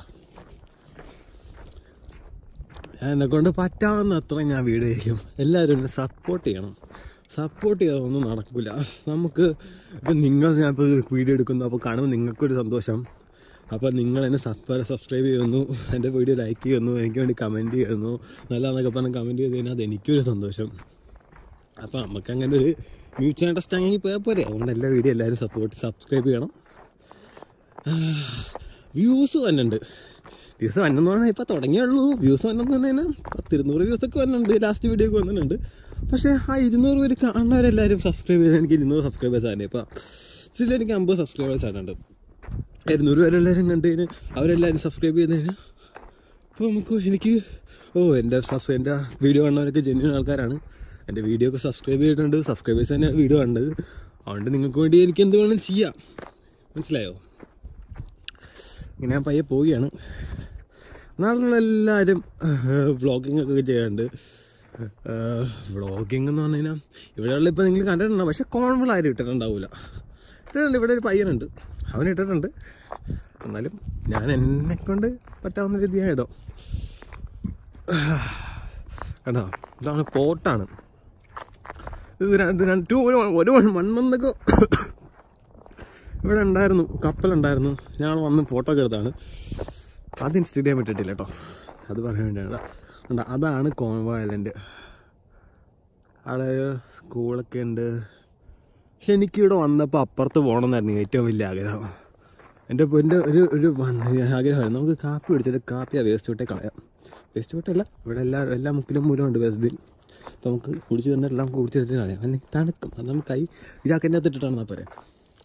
Speaker 2: എന്നെ കൊണ്ട് പറ്റാവുന്ന അത്ര ഞാൻ വീഡിയോ ചെയ്യും എല്ലാവരും എന്നെ സപ്പോർട്ട് ചെയ്യണം സപ്പോർട്ട് ചെയ്യാതൊന്നും നടക്കില്ല നമുക്ക് ഇപ്പം നിങ്ങൾ ഞാൻ ഇപ്പോൾ വീഡിയോ എടുക്കുന്നു അപ്പോൾ കാണുമ്പോൾ നിങ്ങൾക്കൊരു സന്തോഷം അപ്പോൾ നിങ്ങൾ എന്നെ സബ്സ്ക്രൈബ് സബ്സ്ക്രൈബ് ചെയ്യുന്നു എൻ്റെ വീഡിയോ ലൈക്ക് ചെയ്യുന്നു എനിക്ക് വേണ്ടി കമൻറ്റ് ചെയ്യുന്നു നല്ലതെന്നൊക്കെ പറഞ്ഞ് കമൻറ്റ് ചെയ്ത് കഴിഞ്ഞാൽ അത് എനിക്കൊരു സന്തോഷം അപ്പോൾ നമുക്ക് അങ്ങനെ ഒരു മ്യൂച്വൽ അണ്ടർസ്റ്റാൻഡിങ് പോയാൽ പോരെ അതുകൊണ്ട് എല്ലാ വീഡിയോ എല്ലാവരും സപ്പോർട്ട് സബ്സ്ക്രൈബ് ചെയ്യണം വ്യൂസ് വന്നുണ്ട് വ്യൂസ് വന്നെന്ന് പറഞ്ഞാൽ ഇപ്പോൾ തുടങ്ങിയുള്ളൂ വ്യൂസ് വന്നെന്ന് പറഞ്ഞാൽ പത്തിരുന്നൂറ് വ്യൂസൊക്കെ വന്നിട്ടുണ്ട് ലാസ്റ്റ് വീഡിയോ ഒക്കെ വന്നിട്ടുണ്ട് പക്ഷേ ആ ഇരുന്നൂറ് പേര് കാണുന്നവരെല്ലാവരും സബ്സ്ക്രൈബ് ചെയ്ത് എനിക്ക് ഇരുന്നൂറ് സബ്സ്ക്രൈബേഴ്സ് ആണ് ഇപ്പോൾ സ്റ്റിൽ എനിക്ക് അമ്പത് സബ്സ്ക്രൈബേഴ്സ് ആയിട്ടുണ്ട് ഇരുന്നൂറ് പേരെല്ലാവരും കണ്ടതിന് അവരെല്ലാവരും സബ്സ്ക്രൈബ് ചെയ്തതിന് അപ്പോൾ നമുക്ക് എനിക്ക് ഓ എൻ്റെ സബ്സ് എൻ്റെ വീഡിയോ കാണുന്നവരൊക്കെ ജെന്യൂൻ ആൾക്കാരാണ് എൻ്റെ വീഡിയോ ഒക്കെ സബ്സ്ക്രൈബ് ചെയ്തിട്ടുണ്ട് സബ്സ്ക്രൈബേഴ്സ് തന്നെ വീഡിയോ കണ്ടത് അതുകൊണ്ട് നിങ്ങൾക്ക് വേണ്ടി എനിക്ക് എന്ത് വേണം ചെയ്യാം മനസ്സിലായോ ഇങ്ങനെ ഞാൻ പയ്യെ പോവുകയാണ് നാട്ടിലുള്ള എല്ലാവരും വ്ളോഗിങ് ഒക്കെ ചെയ്യാറുണ്ട് വ്ളോഗിങ് എന്ന് പറഞ്ഞു കഴിഞ്ഞാൽ ഇവിടെയുള്ള ഇപ്പോൾ നിങ്ങൾ കണ്ടിട്ടുണ്ടോ പക്ഷെ കോൺവൾ ആരും ഇട്ടിട്ടുണ്ടാവില്ല ഇട്ടിട്ടുണ്ട് ഇവിടെ ഒരു പയ്യനുണ്ട് അവൻ ഇട്ടിട്ടുണ്ട് എന്നാലും ഞാൻ എന്നെ കൊണ്ട് പറ്റാവുന്ന രീതി ഞാൻ ഇടും കണ്ടോ ഇതാണ് പോർട്ടാണ് ഇത് രണ്ട് രണ്ട് ടു ഒരു ഒരു വൺ മന്തൊക്കെ ഇവിടെ ഉണ്ടായിരുന്നു കപ്പലുണ്ടായിരുന്നു ഞങ്ങൾ വന്ന് ഫോട്ടോ ഒക്കെ എടുത്താണ് അത് ഇൻസ്റ്റഗ്രാം ഇട്ടിട്ടില്ല കേട്ടോ അത് പറയാൻ വേണ്ടിയാണ് കണ്ടോ അതാണ് കോൺവോ ഐലൻഡ് അവിടെ ഒരു സ്കൂളൊക്കെ ഉണ്ട് പക്ഷെ എനിക്കിവിടെ വന്നപ്പോൾ അപ്പുറത്ത് പോകണമെന്നായിരുന്നു ഏറ്റവും വലിയ ആഗ്രഹം എൻ്റെ എൻ്റെ ഒരു ഒരു വൺ- ആഗ്രഹമായിരുന്നു നമുക്ക് കാപ്പി പിടിച്ചിട്ട് കാപ്പി ആ വേസ്റ്റ് വിട്ടേ കളയാം വേസ്റ്റ് വിട്ടല്ല ഇവിടെ എല്ലാ എല്ലാ മുക്കിലും മൂലം ഉണ്ട് വേസ്റ്റ് ബിൻ അപ്പോൾ നമുക്ക് കുടിച്ച് തന്നെ എല്ലാം കുടിച്ചെടുത്ത് കളയാം അല്ലെങ്കിൽ തണുക്കും അത് നമുക്ക് കൈ ഇതാക്കൻ്റെ അകത്ത് ഇട്ടിട്ടാണ് എന്നാ പോരെ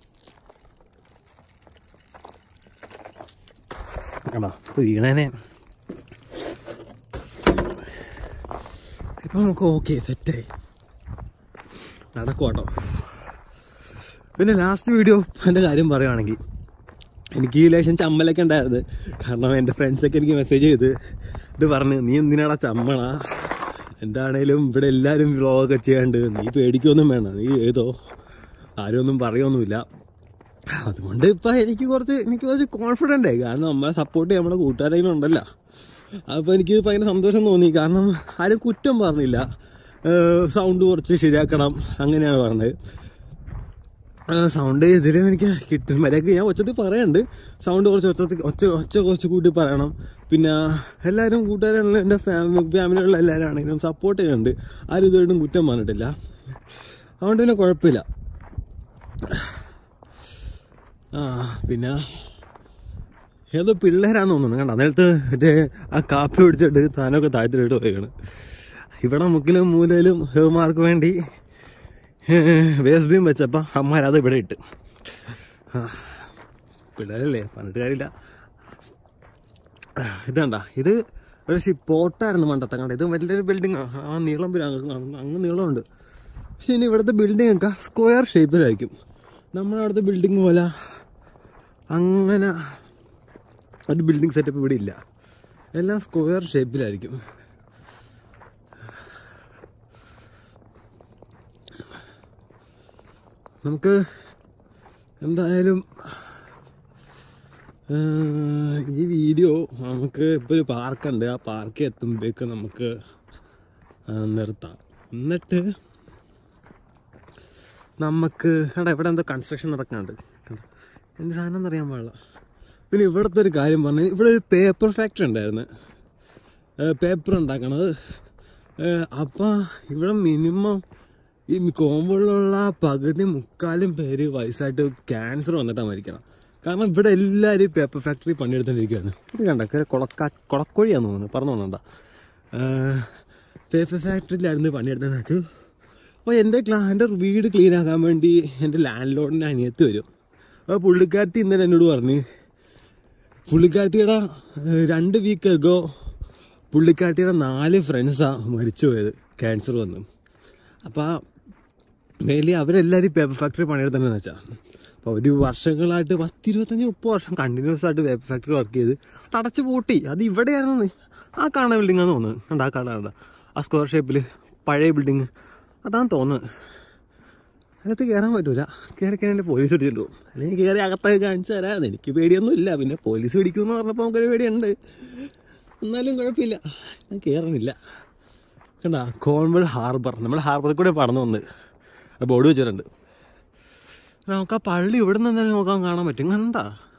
Speaker 2: ആണോ ഇപ്പോൾ വീണേനെ ഇപ്പം നമുക്ക് ഓക്കെ സെറ്റായി നടക്കും കേട്ടോ പിന്നെ ലാസ്റ്റ് വീഡിയോ എൻ്റെ കാര്യം പറയുവാണെങ്കിൽ എനിക്ക് ഈ ലേശം ചമ്മലൊക്കെ ഉണ്ടായത് കാരണം എൻ്റെ ഫ്രണ്ട്സൊക്കെ എനിക്ക് മെസ്സേജ് ചെയ്ത് ഇത് പറഞ്ഞ് നീ എന്തിനാടാ ചമ്മണ എന്താണേലും ഇവിടെ എല്ലാവരും വ്ളോഗൊക്കെ ചെയ്യാണ്ട് നീ പേടിക്കൊന്നും വേണ്ട നീ ഏതോ ആരും ഒന്നും പറയൊന്നുമില്ല അതുകൊണ്ട് ഇപ്പം എനിക്ക് കുറച്ച് എനിക്ക് കുറച്ച് കോൺഫിഡൻ്റ് ആയി കാരണം നമ്മളെ സപ്പോർട്ട് ചെയ്യാൻ നമ്മുടെ കൂട്ടുകാരെങ്കിലും ഉണ്ടല്ലോ അപ്പോൾ എനിക്ക് ഭയങ്കര സന്തോഷം തോന്നി കാരണം ആരും കുറ്റം പറഞ്ഞില്ല സൗണ്ട് കുറച്ച് ശരിയാക്കണം അങ്ങനെയാണ് പറഞ്ഞത് സൗണ്ട് ഇതിലും എനിക്ക് കിട്ടും മര്യാദക്ക് ഞാൻ ഒച്ചത്തിൽ പറയുന്നുണ്ട് സൗണ്ട് കുറച്ച് ഒച്ചത്തിൽ ഒച്ച ഒച്ച കുറച്ച് കൂട്ടി പറയണം പിന്നെ എല്ലാവരും കൂട്ടുകാരാണെങ്കിലും എൻ്റെ ഫാമിലി ഫാമിലിയുള്ള എല്ലാവരും ആണെങ്കിലും സപ്പോർട്ട് ചെയ്യുന്നുണ്ട് ആരും ഇതുവരെയും കുറ്റം പറഞ്ഞിട്ടില്ല അതുകൊണ്ട് പിന്നെ കുഴപ്പമില്ല ആ പിന്നെ ഏതോ പിള്ളേരാന്ന് തോന്നുന്നു കണ്ട അന്നേരത്ത് മറ്റേ ആ കാപ്പി പിടിച്ചിട്ട് താനൊക്കെ താഴ്ത്തിട്ട് പോയാണ് ഇവിടെ മുക്കിലും മൂലയിലും ഹേമാർക്ക് വേണ്ടി വേസ്റ്റ് ബീം വെച്ചപ്പോൾ അമ്മമാരത് ഇവിടെ ഇട്ട് ആ, പിള്ളേരല്ലേ പറഞ്ഞിട്ട് കാര്യമില്ല ഇതണ്ട ഇത് ഒരു ഷി- പോർട്ടായിരുന്നു മണ്ടത്തെ കണ്ട ഇത് വലിയൊരു ബിൽഡിംഗ് ആ നീളം വരും അങ്ങ് അങ്ങ് അങ്ങ് നീളമുണ്ട് പക്ഷെ ഇനി ഇവിടുത്തെ ബിൽഡിംഗ് ഒക്കെ സ്ക്വയർ ഷേപ്പിലായിരിക്കും നമ്മുടെ അവിടുത്തെ ബിൽഡിംഗ് പോലെ അങ്ങനെ ഒരു ബിൽഡിംഗ് സെറ്റപ്പ് ഇവിടെ ഇല്ല എല്ലാം സ്ക്വയർ ഷേപ്പിലായിരിക്കും നമുക്ക് എന്തായാലും ഏഹ്, ഈ വീഡിയോ നമുക്ക് ഇപ്പോൾ ഒരു പാർക്കുണ്ട് ആ പാർക്കിൽ എത്തുമ്പോഴേക്ക് നമുക്ക് ആ, നിർത്താം എന്നിട്ട് നമുക്ക് കണ്ട ഇവിടെ എന്തോ കൺസ്ട്രക്ഷൻ നടക്കുന്നുണ്ട് കണ്ടോ? എന്ത് സാധനം എന്നറിയാൻ പാടില്ല പിന്നെ ഇവിടുത്തെ ഒരു കാര്യം പറഞ്ഞാൽ ഇവിടെ ഒരു പേപ്പർ ഫാക്ടറി ഉണ്ടായിരുന്നു പേപ്പർ ഉണ്ടാക്കണത് അപ്പം ഇവിടെ മിനിമം ഈ കോമ്പൗണ്ടിലുള്ള പകുതി മുക്കാലും പേര് വയസ്സായിട്ട് ക്യാൻസർ വന്നിട്ടാണ് മരിക്കണം കാരണം ഇവിടെ എല്ലാവരും പേപ്പർ ഫാക്ടറി പണിയെടുത്തോണ്ടിരിക്കുകയാണ് ഇത് കണ്ട കേ കൊളക്ക കൊളക്കോഴിയാന്ന് തോന്നുന്നു പറഞ്ഞു തോന്നണ്ട പേപ്പർ ഫാക്ടറിയിലായിരുന്നു പണിയെടുത്തതിനകത്ത് അപ്പോൾ എൻ്റെ ക്ലാ എൻ്റെ വീട് ക്ലീൻ ആക്കാൻ വേണ്ടി എൻ്റെ ലാൻഡ് ലോഡിൻ്റെ അനിയത്ത് വരും അപ്പോൾ പുള്ളിക്കാരത്തി ഇന്നലെ എന്നോട് പറഞ്ഞ് പുള്ളിക്കാരത്തിയുടെ ഏഹ്, രണ്ട് വീക്ക് അഗോ പുള്ളിക്കാരത്തിയുടെ നാല് ഫ്രണ്ട്സാണ് മരിച്ചു പോയത് ക്യാൻസർ വന്ന് അപ്പോൾ മേലി അവരെല്ലാവരും പേപ്പർ ഫാക്ടറി പണിയെടുത്തതെന്ന് വെച്ചാൽ അപ്പോൾ ഒരു വർഷങ്ങളായിട്ട് പത്തിരുപത്തഞ്ച് മുപ്പത് വർഷം കണ്ടിന്യൂസ് ആയിട്ട് പേപ്പർ ഫാക്ടറി വർക്ക് ചെയ്ത് അത് അടച്ച് പൂട്ടി അത് ഇവിടെയായിരുന്നു ആ കാണുന്ന ബിൽഡിംഗ് ആണെന്ന് തോന്നുന്നു കണ്ട ആ കാണാണ്ട ആ സ്ക്വയർ ഷേപ്പിൽ പഴയ ബിൽഡിങ് അതാണ് തോന്നുന്നത് അതിനകത്ത് കയറാൻ പറ്റൂല കയറി കഴിഞ്ഞാൽ പോലീസ് പിടിച്ചിട്ട് പോകും അല്ലെങ്കിൽ കയറി അകത്തൊക്കെ കാണിച്ചു തരാമായിരുന്നു എനിക്ക് പേടിയൊന്നും ഇല്ല പിന്നെ പോലീസ് പിടിക്കുമെന്ന് പറഞ്ഞപ്പോൾ നമുക്കൊരു പേടിയുണ്ട് എന്നാലും കുഴപ്പമില്ല ഞാൻ കയറണില്ല കണ്ട കോൺവൽ ഹാർബർ നമ്മൾ ഹാർബറിൽ കൂടെ പടന്നു വന്ന് ബോർഡ് വെച്ചിട്ടുണ്ട് നമുക്ക് ആ പള്ളി ഇവിടെ നിന്ന് എന്തായാലും നോക്കാൻ കാണാൻ പറ്റും കണ്ട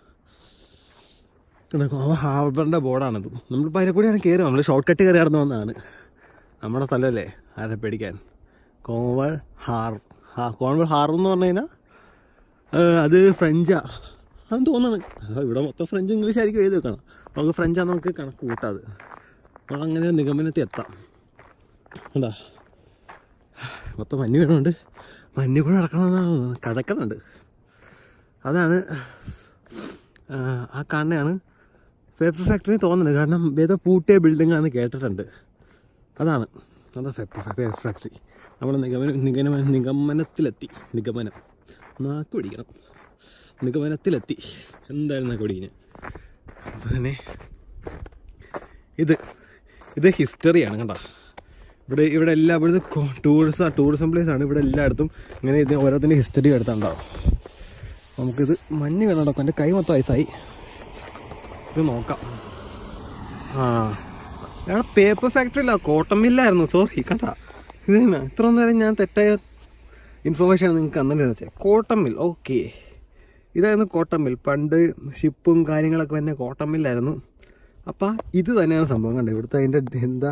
Speaker 2: ഹാർബറിൻ്റെ ബോർഡാണിത് നമ്മളിപ്പോൾ അതിലെ കൂടെയാണ് കയറുക നമ്മൾ ഷോർട്ട് കട്ട് കയറി നടന്നു വന്നതാണ് നമ്മുടെ സ്ഥലമല്ലേ ആരെ പേടിക്കാൻ കോവൽ ഹാർ ഹാ കോൺവൽ ഹാർബർ എന്ന് പറഞ്ഞു കഴിഞ്ഞാൽ അത് ഫ്രഞ്ചാ അതെന്ന് തോന്നുന്നു ആ, ഇവിടെ മൊത്തം ഫ്രഞ്ച് ഇംഗ്ലീഷ് ആയിരിക്കും എഴുതി വെക്കണം നമുക്ക് ഫ്രഞ്ചാണ് നമുക്ക് കണക്ക് കൂട്ടാത് നമ്മളങ്ങനെ ഒരു നിഗമനത്തിൽ എത്താം കണ്ടാ മൊത്തം മഞ്ഞ് വീണുണ്ട് മഞ്ഞ് കൂടെ നടക്കണമെന്നാണ് കടക്കണുണ്ട് അതാണ് ആ, ആ കാണുന്നതാണ് പേപ്പർ ഫാക്ടറി തോന്നുന്നത് കാരണം ഏതോ പൂട്ടിയ ബിൽഡിംഗ് ആണെന്ന് കേട്ടിട്ടുണ്ട് അതാണ് അതാ പേപ്പർ പേപ്പർ ഫാക്ടറി നമ്മൾ നിഗമന നിഗമന നിഗമനത്തിലെത്തി നിഗമനം നാക്ക് പിടിക്കണം നിഗമനത്തിലെത്തി എന്തായാലും നാക്ക് പിടിക്കുന്നത് പിന്നെ ഇത് ഇത് ഹിസ്റ്ററിയാണ് കണ്ടോ ഇവിടെ ഇവിടെ എല്ലാ ഇവിടുത്തെ ടൂറിസം ടൂറിസം പ്ലേസ് ആണ് ഇവിടെ എല്ലായിടത്തും ഇങ്ങനെ ഇത് ഓരോത്തിൻ്റെ ഹിസ്റ്ററി എടുത്തുണ്ടാവും നമുക്കിത് മഞ്ഞ് കണ്ടോ എൻ്റെ കൈ മൊത്തം വയസ്സായി ഇത് നോക്കാം ആ ഞങ്ങളുടെ പേപ്പർ ഫാക്ടറി അല്ല കോട്ടൺ മില്ലായിരുന്നു സോറി കണ്ട ഇത് തന്നെ ഇത്ര നേരം ഞാൻ തെറ്റായ ഇൻഫർമേഷൻ നിങ്ങൾക്ക് അന്നല്ലേ വെച്ചേ കോട്ടൺ മിൽ ഓക്കെ ഇതായിരുന്നു കോട്ടൺ മിൽ പണ്ട് ഷിപ്പും കാര്യങ്ങളൊക്കെ തന്നെ കോട്ടൺ മില്ലായിരുന്നു അപ്പം ഇത് തന്നെയാണ് സംഭവം കണ്ടത് ഇവിടുത്തെ അതിൻ്റെ എന്താ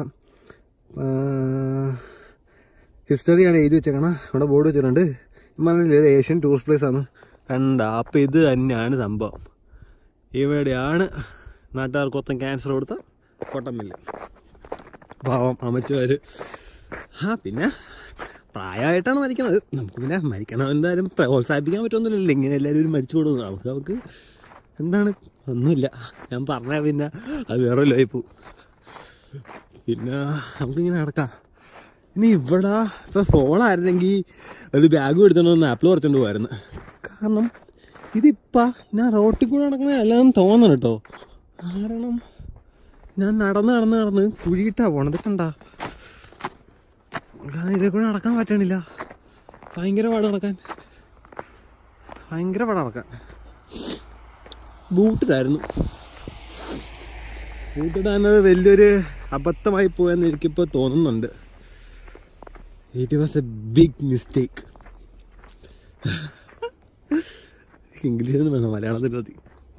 Speaker 2: ഹിസ്റ്ററിയാണ് എഴുതി വെച്ചേക്കണം ഇവിടെ ബോർഡ് വെച്ചിട്ടുണ്ട് പറഞ്ഞില്ലേ ഇത് ഏഷ്യൻ ടൂറിസ്റ്റ് പ്ലേസ് ആണ് കണ്ട അപ്പം ഇത് തന്നെയാണ് സംഭവം ഇവിടെയാണ് നാട്ടുകാർക്കൊത്തം ക്യാൻസർ കൊടുത്ത കോട്ടമ്മില്ല പാവം അമ്മച്ചുമാർ ആ പിന്നെ പ്രായമായിട്ടാണ് മരിക്കണത് നമുക്ക് പിന്നെ മരിക്കണം എന്തായാലും പ്രോത്സാഹിപ്പിക്കാൻ പറ്റുമെന്നില്ലല്ലോ ഇങ്ങനെ എല്ലാവരും ഒരു മരിച്ചു കൊടുക്കുന്നു നമുക്ക് നമുക്ക് എന്താണ് ഒന്നുമില്ല ഞാൻ പറഞ്ഞാൽ പിന്നെ അത് വേറെ ലൈഫ് പിന്നെ നമുക്കിങ്ങനെ നടക്കാം ഇനി ഇവിടെ ഇപ്പോൾ ഫോണായിരുന്നെങ്കിൽ ഒരു ബാഗ് എടുത്തോണ്ട് ആപ്പിൾ കുറച്ചുകൊണ്ട് പോകായിരുന്നു കാരണം ഇതിപ്പോൾ ഞാൻ റോട്ടിൽ കൂടെ നടക്കണ അല്ലാന്ന് തോന്നണം കേട്ടോ കാരണം ഞാൻ നടന്ന് നടന്ന് നടന്ന് കുഴിയിട്ടാ പോണത് കണ്ടാ കാരണം ഇതിൽ കൂടെ നടക്കാൻ പറ്റണില്ല ഭയങ്കര പാട് നടക്കാൻ ഭയങ്കര പാട് നടക്കാൻ ബൂട്ടിടായിരുന്നു ബൂട്ടിടാനത് വലിയൊരു അബദ്ധമായി പോയെന്ന് എനിക്കിപ്പോൾ തോന്നുന്നുണ്ട് it was a big mistake ഇംഗ്ലീഷിൽ നിന്ന് വേണം മലയാളത്തിൽ മതി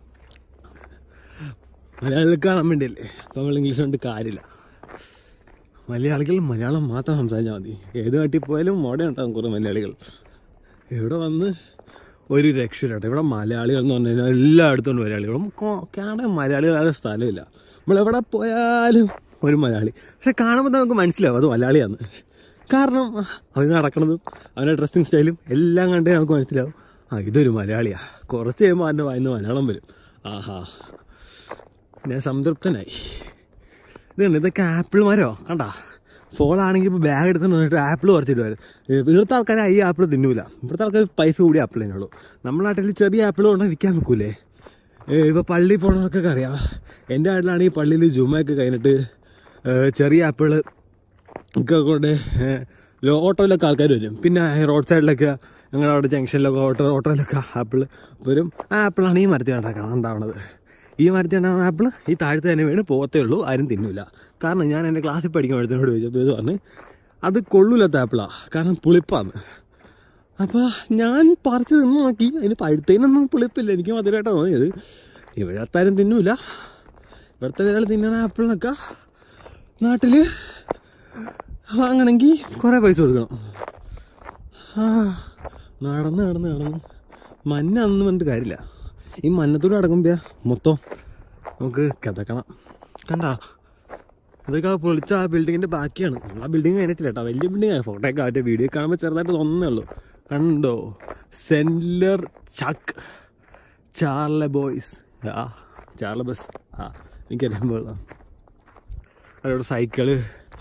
Speaker 2: മലയാളികൾ കാണാൻ വേണ്ടിയല്ലേ അപ്പം നമ്മൾ ഇംഗ്ലീഷ് കൊണ്ട് കാര്യമില്ല മലയാളികൾ മലയാളം മാത്രം സംസാരിച്ചാൽ മതി ഏത് നാട്ടിൽ പോയാലും മോഡേ ഉണ്ടാകും കുറേ മലയാളികൾ ഇവിടെ വന്ന് ഒരു രക്ഷയില്ല കേട്ടോ ഇവിടെ മലയാളികൾ എന്ന് പറഞ്ഞു കഴിഞ്ഞാൽ എല്ലായിടത്തും ഉണ്ട് മലയാളികളും കാണാൻ മലയാളികളാതെ സ്ഥലമില്ല നമ്മളെവിടെ പോയാലും ഒരു മലയാളി പക്ഷെ കാണുമ്പോൾ നമുക്ക് മനസ്സിലാവും അത് മലയാളിയാണ് കാരണം അത് നടക്കണതും അവൻ്റെ ഡ്രസ്സിങ് സ്റ്റൈലും എല്ലാം കണ്ടേ നമുക്ക് മനസ്സിലാവും ആ ഇതൊരു മലയാളിയാ കുറച്ച് കഴിയുമ്പോൾ അതിൻ്റെ വായിന്ന് മലയാളം വരും ആഹാ ഞാൻ സംതൃപ്തനായി ഇതുണ്ട് ഇതൊക്കെ ആപ്പിൾ മരോ കണ്ടാ ഫോളാണെങ്കിൽ ഇപ്പോൾ ബാഗ് എടുത്തിട്ട് വന്നിട്ട് ആപ്പിൾ പറിച്ചിടുമായിരുന്നു ഇവിടുത്തെ ആൾക്കാർ ഈ ആപ്പിൾ തിന്നൂല ഇവിടുത്തെ ആൾക്കാർ പൈസ കൂടിയ ആപ്പിൾ തന്നെയുള്ളൂ നമ്മുടെ നാട്ടിൽ ചെറിയ ആപ്പിൾ കൊണ്ട് വിൽക്കാൻ വെക്കൂലേ ഇപ്പോൾ പള്ളിയിൽ പോണവർക്കൊക്കെ അറിയാം എൻ്റെ നാട്ടിലാണെങ്കിൽ പള്ളിയിൽ ജുമയൊക്കെ കഴിഞ്ഞിട്ട് ഏ, ചെറിയ ആപ്പിൾ ഒക്കെ കൊണ്ട് ലോ ഓട്ടോയിലൊക്കെ ആൾക്കാർ വരും പിന്നെ റോഡ് സൈഡിലൊക്കെ ഞങ്ങളുടെ അവിടെ ജംഗ്ഷനിലൊക്കെ ഓട്ടോ ഓട്ടോയിലൊക്കെ ആപ്പിൾ വരും ആ ആപ്പിളാണ് ഈ മരത്തിൽ ഉണ്ടാക്കണം ഉണ്ടാവണത് ഈ മരത്തിൽ ഉണ്ടാകുന്ന ആപ്പിൾ ഈ താഴത്ത് തന്നെ വീണ് പോകത്തേ ഉള്ളൂ ആരും തിന്നില്ല കാരണം ഞാൻ എൻ്റെ ക്ലാസ്സിൽ പഠിക്കുമ്പോഴത്തേനോട് ചോദിച്ചപ്പോൾ ഇത് പറഞ്ഞ് അത് കൊള്ളൂലാത്ത ആപ്പിളാണ് കാരണം പുളിപ്പാണ് അപ്പോൾ ഞാൻ പറിച്ച് തിന്ന് നോക്കി അതിന് പഴുത്തതിനൊന്നും പുളിപ്പില്ല എനിക്ക് മധുരമായിട്ടാണ് തോന്നിയത് ഇവിടുത്തെ ആരും തിന്നൂല ഇവിടുത്തെ ഒരാൾ തിന്നണ ആപ്പിളിനൊക്കെ നാട്ടിൽ വാങ്ങണമെങ്കിൽ കുറേ പൈസ കൊടുക്കണം ആ നടന്ന് നടന്ന് നടന്ന് മഞ്ഞാണെന്ന് പറഞ്ഞിട്ട് കാര്യമില്ല ഈ മഞ്ഞത്തോട് നടക്കുമ്പോൾ മൊത്തം നമുക്ക് കിതക്കണം കണ്ടാ ഇതൊക്കെ ആ പൊളിച്ച ആ ബിൽഡിങ്ങിൻ്റെ ബാക്കിയാണ് നമ്മൾ ആ ബിൽഡിങ് കഴിഞ്ഞിട്ടില്ല കേട്ടോ വലിയ ബിൽഡിംഗ് ആണ് ഫോട്ടോ ഒക്കെ ആയിട്ട് വീഡിയോ കാണുമ്പോൾ ചെറുതായിട്ട് തോന്നുന്നേ ഉള്ളൂ കണ്ടോ സെൻലർ ചക്ക് ചാർല ബോയ്സ് ആ ചാർല ബസ് ആ എനിക്കറിയാൻ അവിടെ സൈക്കിള്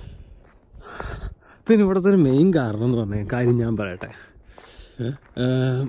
Speaker 2: പിന്നെ ഇവിടുത്തെ ഒരു മെയിൻ കാരണം എന്ന് പറഞ്ഞ കാര്യം ഞാൻ പറയട്ടെ ഏഹ്,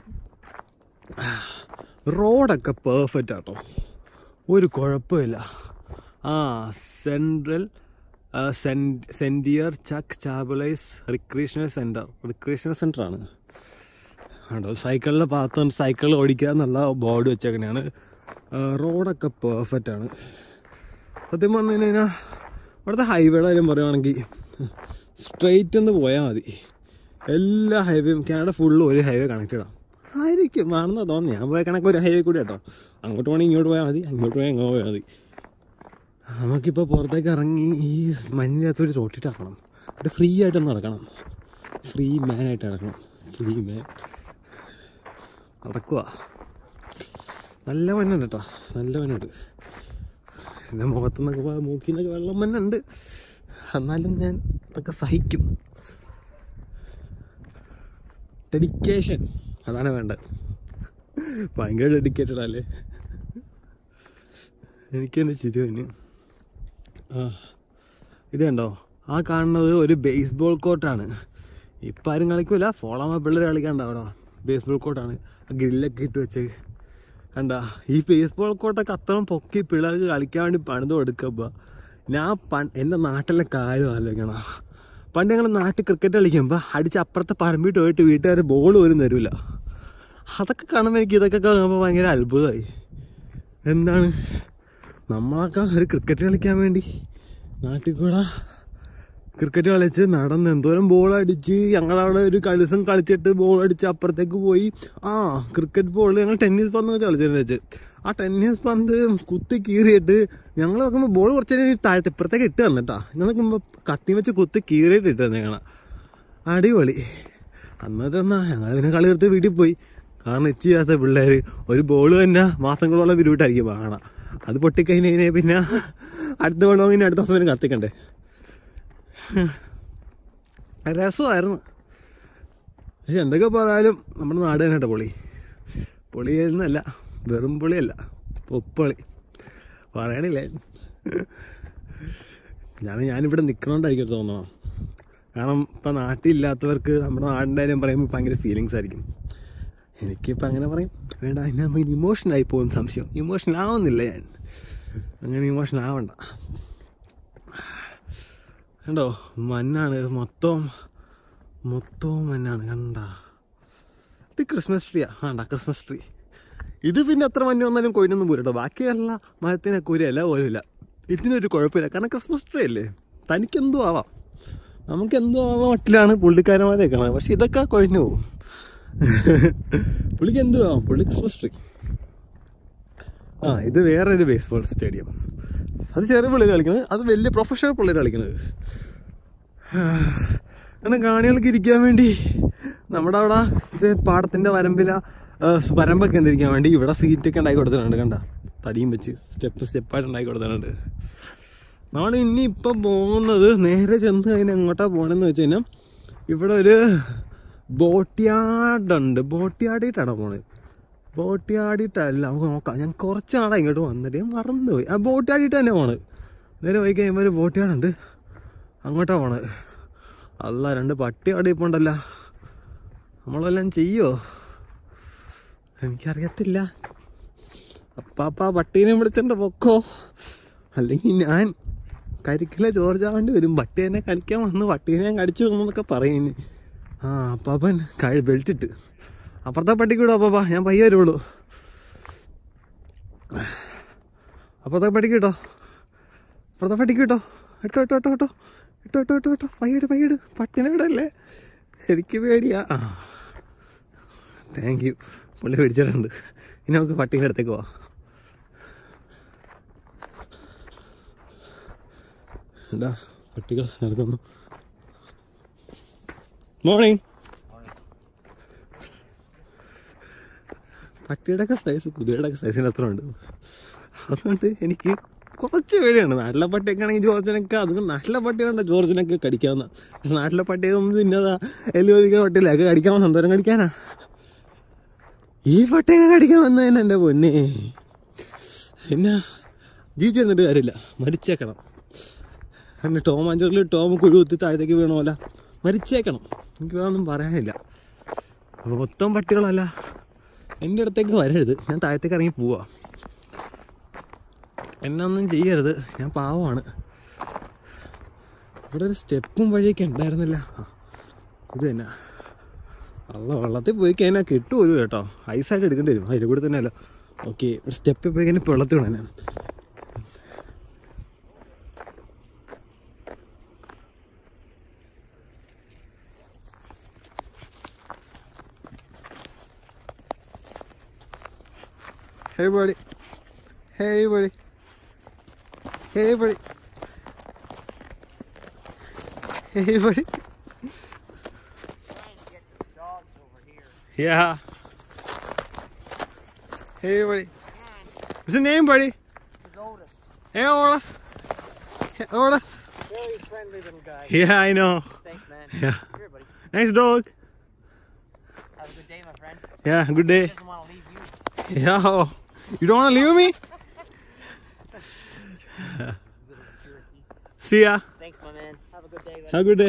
Speaker 2: റോഡൊക്കെ പെർഫെക്റ്റ് ആട്ടോ ഒരു കുഴപ്പമില്ല ആ സെൻട്രൽ സെൻറ്റിയർ ചക്ക് ചാബലൈസ് റിക്രിയേഷണൽ സെൻറ്റർ റിക്രിയേഷണൽ സെൻറ്റർ ആണ് ആണോ സൈക്കിളിൻ്റെ ഭാഗത്ത് സൈക്കിൾ ഓടിക്കുക എന്നുള്ള ബോർഡ് വെച്ചേക്കണെയാണ് റോഡൊക്കെ പെർഫെക്റ്റ് ആണ് സത്യം പറഞ്ഞു കഴിഞ്ഞാൽ ഇവിടുത്തെ ഹൈവേയുടെ കാര്യം പറയുവാണെങ്കിൽ സ്ട്രെയിറ്റ് ഒന്ന് പോയാൽ മതി എല്ലാ ഹൈവേയും കാനഡ ഫുള്ളും ഒരു ഹൈവേ കണക്റ്റഡ് ആണ് ആയിരിക്കും ആണെന്നാ തോന്നുന്നു ഞാൻ പോയ കണക്ക് ഒരു ഹൈവേ കൂടി കേട്ടോ അങ്ങോട്ട് പോകണമെങ്കിൽ ഇങ്ങോട്ട് പോയാൽ മതി അങ്ങോട്ട് പോയാൽ അങ്ങോട്ട് പോയാൽ മതി നമുക്കിപ്പോൾ പുറത്തേക്ക് ഇറങ്ങി ഈ മഞ്ഞിനകത്തൊരു റോട്ടിട്ട് ഇറങ്ങണം എന്നിട്ട് ഫ്രീ ആയിട്ട് നടക്കണം ഫ്രീ മാനായിട്ട് നടക്കണം ഫ്രീ മാൻ നടക്കുക നല്ല മഞ്ഞുണ്ട് കേട്ടോ നല്ല മഞ്ഞുണ്ട് എൻ്റെ മുഖത്തുനിന്നൊക്കെ പോ- മൂക്കിൽ നിന്നൊക്കെ വെള്ളം മഞ്ഞുണ്ട് എന്നാലും ഞാൻ അതൊക്കെ സഹിക്കും ഡെഡിക്കേഷൻ അതാണ് വേണ്ടത് ഭയങ്കര ഡെഡിക്കേറ്റഡ് അല്ലേ എനിക്ക് തന്നെ ചിരി വന്നു ആ ഇത് കണ്ടോ ആ കാണുന്നത് ഒരു ബേസ്ബോൾ കോർട്ടാണ് ഇപ്പം ആരും കളിക്കൂല ഫോളാമ പിള്ളേർ കളിക്കണ്ട അവിടെ ബേസ്ബോൾ കോർട്ടാണ് ആ ഗ്രില്ലൊക്കെ ഇട്ട് വെച്ച് കണ്ട ഈ ബേസ്ബോൾ കോർട്ടൊക്കെ അത്രയും പൊക്കി പിള്ളേർക്ക് കളിക്കാൻ വേണ്ടി പണിത് കൊടുക്കുക ഞാൻ പ എൻ്റെ നാട്ടിലെ കാര്യം ആലോചിക്കണം പണ്ട് ഞങ്ങൾ നാട്ടിൽ ക്രിക്കറ്റ് കളിക്കുമ്പോൾ അടിച്ച് അപ്പുറത്തെ പറമ്പിട്ട് പോയിട്ട് വീട്ടുകാർ ബോൾ പോലും തരില്ല അതൊക്കെ കാണുമ്പോൾ എനിക്ക് ഇതൊക്കെ കാണുമ്പോൾ ഭയങ്കര അത്ഭുതമായി എന്താണ് നമ്മളൊക്കെ ഒരു ക്രിക്കറ്റ് കളിക്കാൻ വേണ്ടി നാട്ടിൽ കൂടെ ക്രിക്കറ്റ് കളിച്ച് നടന്ന് എന്തോരം ബോൾ അടിച്ച് ഞങ്ങളവിടെ ഒരു കളിസം കളിച്ചിട്ട് ബോൾ അടിച്ച് അപ്പുറത്തേക്ക് പോയി ആ ക്രിക്കറ്റ് ബോൾ ഞങ്ങൾ ടെന്നീസ് പന്ത് വെച്ച് കളിച്ചിരുന്നു വെച്ച് ആ ടെന്നീസ് പന്ത് കുത്തി കീറിയിട്ട് ഞങ്ങൾ നോക്കുമ്പോൾ ബോൾ കുറച്ച് നേരം ഈ താഴത്ത് ഇപ്പുറത്തേക്ക് ഇട്ട് തന്നിട്ടാ ഞാൻ നോക്കുമ്പോൾ കത്തി വെച്ച് കുത്തി കീറിയിട്ട് ഇട്ട് തന്നേക്കണം അടിപൊളി അന്നത്തെ എന്നാ ഞങ്ങൾ പിന്നെ കളി എടുത്ത് വീട്ടിൽ പോയി കാരണം ഇച്ചി ചെയ്യാത്ത പിള്ളേർ ഒരു ബോൾ തന്നെ മാസങ്ങളോളം വിരുവിട്ടായിരിക്കും വാങ്ങണം അത് പൊട്ടിക്കഴിഞ്ഞ് പിന്നെ അടുത്ത ബോൾ വാങ്ങി അടുത്ത ദിവസം വരെ കത്തിക്കണ്ടേ രസമായിരുന്നു പക്ഷെ എന്തൊക്കെ പറഞ്ഞാലും നമ്മുടെ നാട് തന്നെ കേട്ടോ പൊളി പൊളി എന്നല്ല വെറും പൊളിയല്ല പൊപ്പൊളി പറയണില്ലേ ഞാൻ ഞാനിവിടെ നിൽക്കണോണ്ടായിരിക്കും തോന്നണം കാരണം ഇപ്പം നാട്ടിലില്ലാത്തവർക്ക് നമ്മുടെ നാടിൻ്റെ കാര്യം പറയുമ്പോൾ ഭയങ്കര ഫീലിങ്സ് ആയിരിക്കും എനിക്കിപ്പോൾ അങ്ങനെ പറയും വേണ്ട ഞാൻ ഇമോഷണലായി പോകും സംശയം ഇമോഷണൽ ആവുന്നില്ല ഞാൻ അങ്ങനെ ഇമോഷണൽ ആവണ്ട കണ്ടോ മഞ്ഞാണ് മൊത്തം മൊത്തവും മഞ്ഞാണ് കണ്ട ഇത് ക്രിസ്മസ് ട്രീയാ വേണ്ട ക്രിസ്മസ് ട്രീ ഇത് പിന്നെ എത്ര മഞ്ഞ് വന്നാലും കൊയിനൊന്നും പോരട്ടോ ബാക്കിയുള്ള മരത്തിനെ കൂരയല്ല പോലില്ല ഇതിനൊരു കുഴപ്പമില്ല കാരണം ക്രിസ്മസ് ട്രീ അല്ലേ തനിക്കെന്തോ ആവാം നമുക്ക് എന്തോ ആവാൻ മട്ടിലാണ് പുള്ളിക്കാരന്മാരെ കാണാൻ പക്ഷെ ഇതൊക്കെ കൊഴിഞ്ഞു പോകും പുള്ളിക്ക് എന്തോ ആവാം പുള്ളി ക്രിസ്മസ് ട്രീ ആ ഇത് വേറൊരു ബേസ്ബോൾ സ്റ്റേഡിയം അത് ചെറിയ പിള്ളേർ കളിക്കുന്നത് അത് വലിയ പ്രൊഫഷണൽ പിള്ളേർ കളിക്കുന്നത് കാരണം കാണികൾക്ക് ഇരിക്കാൻ വേണ്ടി നമ്മുടെ അവിടെ ഇത് പാടത്തിൻ്റെ വരമ്പില വരമ്പൊക്കെ എന്തിരിക്കാൻ വേണ്ടി ഇവിടെ സീറ്റൊക്കെ ഉണ്ടാക്കി കൊടുത്തിട്ടുണ്ട് കണ്ട തടിയും വെച്ച് സ്റ്റെപ്പ് സ്റ്റെപ്പായിട്ട് ഉണ്ടാക്കി കൊടുത്തിട്ടുണ്ട് നമ്മൾ ഇനി ഇപ്പം പോകുന്നത് നേരെ ചെന്ന് കഴിഞ്ഞാൽ എങ്ങോട്ടാണ് പോകണമെന്ന് വെച്ച് കഴിഞ്ഞാൽ ഇവിടെ ഒരു ബോട്ടിയാടുണ്ട് ബോട്ടിയാടിയിട്ടാണോ പോണത് ബോട്ടിയാടിയിട്ടല്ല നമുക്ക് നോക്കാം ഞാൻ കുറച്ച് നാളാണ് ഇങ്ങോട്ട് വന്നിട്ട് ഞാൻ മറന്നുപോയി ആ ബോട്ടിയാടിയിട്ട് തന്നെ പോണത് നേരെ പോയി കഴിയുമ്പോൾ ഒരു ബോട്ടിയാടുണ്ട് അങ്ങോട്ടാണ് പോണത് അല്ല രണ്ട് പട്ടി അവിടെ ഇപ്പോൾ ഉണ്ടല്ലോ നമ്മളെല്ലാം ചെയ്യോ എനിക്കറിയത്തില്ല അപ്പാപ്പ പട്ടീനെ വിളിച്ചിട്ട് പൊക്കോ അല്ലെങ്കിൽ ഞാൻ കരിക്കിലെ ചോർജാവേണ്ടി വരും പട്ടി എന്നെ കടിക്കാൻ വന്ന് പട്ടീനെ ഞാൻ കടിച്ചു എന്നൊക്കെ പറയുന്നു ആ അപ്പാപ്പൻ കഴി ബെൽറ്റിട്ട് അപ്പുറത്തെ പട്ടിക്ക് വിടും അപ്പാപ്പ ഞാൻ പയ്യെ വരുള്ളൂ അപ്പുറത്തെ പട്ടിക്ക് കിട്ടോ അപ്പുറത്തെ പട്ടിക്ക് കിട്ടോ ഇട്ടോ ഇട്ടോ ഇട്ടോ ഇട്ടോ ഇട്ടോ ഇട്ടോ ഇട്ടോ ഇട്ടോ പയ്യട് പയ്യട് പട്ടിനെ വിടല്ലേ എനിക്ക് പേടിയാ ആ താങ്ക് യു പുള്ളി പേടിച്ചിട്ടുണ്ട് ഇനി നമുക്ക് പട്ടിയുടെ അടുത്തേക്ക് പോവാം എന്താ പട്ടികൾ നടക്കുന്നു മോർണിംഗ് പട്ടിയുടെ ഒക്കെ സൈസ് കുതിരയുടെ ഒക്കെ സൈസിന് അത്ര ഉണ്ട് അതുകൊണ്ട് എനിക്ക് കുറച്ച് പേടിയാണ് നാട്ടിലെ പട്ടിയൊക്കെ ആണെങ്കിൽ ജോർജിനൊക്കെ അതുകൊണ്ട് നാട്ടിലെ പട്ടി കണ്ട ജോർജിനൊക്കെ കടിക്കാവുന്ന പക്ഷെ നാട്ടിലെ പട്ടിയൊന്നും തിന്നതാ എല്ലുപതിക്കാൻ പട്ടില്ല ഒക്കെ കടിക്കാൻ എന്തോരം കടിക്കാനാ ഈ പട്ടിയൊക്കെ കടിക്കാൻ വന്നതിന് എൻ്റെ പൊന്നെ പിന്നെ ജീവിച്ചു തന്നിട്ട് കാര്യമില്ല മരിച്ചേക്കണം അങ്ങനെ ടോം അഞ്ചറിൽ ടോം കുഴുകുത്തി താഴത്തേക്ക് വീണ പോലെ മരിച്ചേക്കണം എനിക്ക് അതൊന്നും പറയാനില്ല അപ്പോൾ മൊത്തം പട്ടികളല്ല എൻ്റെ അടുത്തേക്ക് വരരുത് ഞാൻ താഴത്തേക്ക് ഇറങ്ങി പോവാ എന്നെ ഒന്നും ചെയ്യരുത് ഞാൻ പാവമാണ് ഇവിടെ ഒരു സ്റ്റെപ്പും വഴിയൊക്കെ ഉണ്ടായിരുന്നില്ല ആ, ഇത് തന്നെ അല്ല വെള്ളത്തിൽ പോയി കഴിഞ്ഞാൽ കിട്ടുമല്ലോ കേട്ടോ ഐസായിട്ട് എടുക്കേണ്ടി വരും അതിൽ കൂടെ തന്നെ അല്ല ഓക്കെ ഒരു സ്റ്റെപ്പിൽ പോയി കഴിഞ്ഞാൽ വെള്ളത്തിൽ വേണം ഞാൻ Hey buddy. Hey buddy. Hey buddy. Hey buddy. Yeah. Hey buddy. What's your name, buddy?
Speaker 3: This is Otis.
Speaker 2: Hey Otis. Hey, Otis.
Speaker 3: Very friendly little guy.
Speaker 2: Yeah, I know.
Speaker 3: Thanks, man.
Speaker 2: Yeah.
Speaker 3: Here, buddy.
Speaker 2: Nice dog.
Speaker 3: Have a good day, my friend.
Speaker 2: Yeah, good
Speaker 3: He
Speaker 2: day.
Speaker 3: doesn't want to leave you.
Speaker 2: Yeah. You don't want to leave me? See ya
Speaker 3: Thanks, my man. Have a good day, buddy.
Speaker 2: Have good day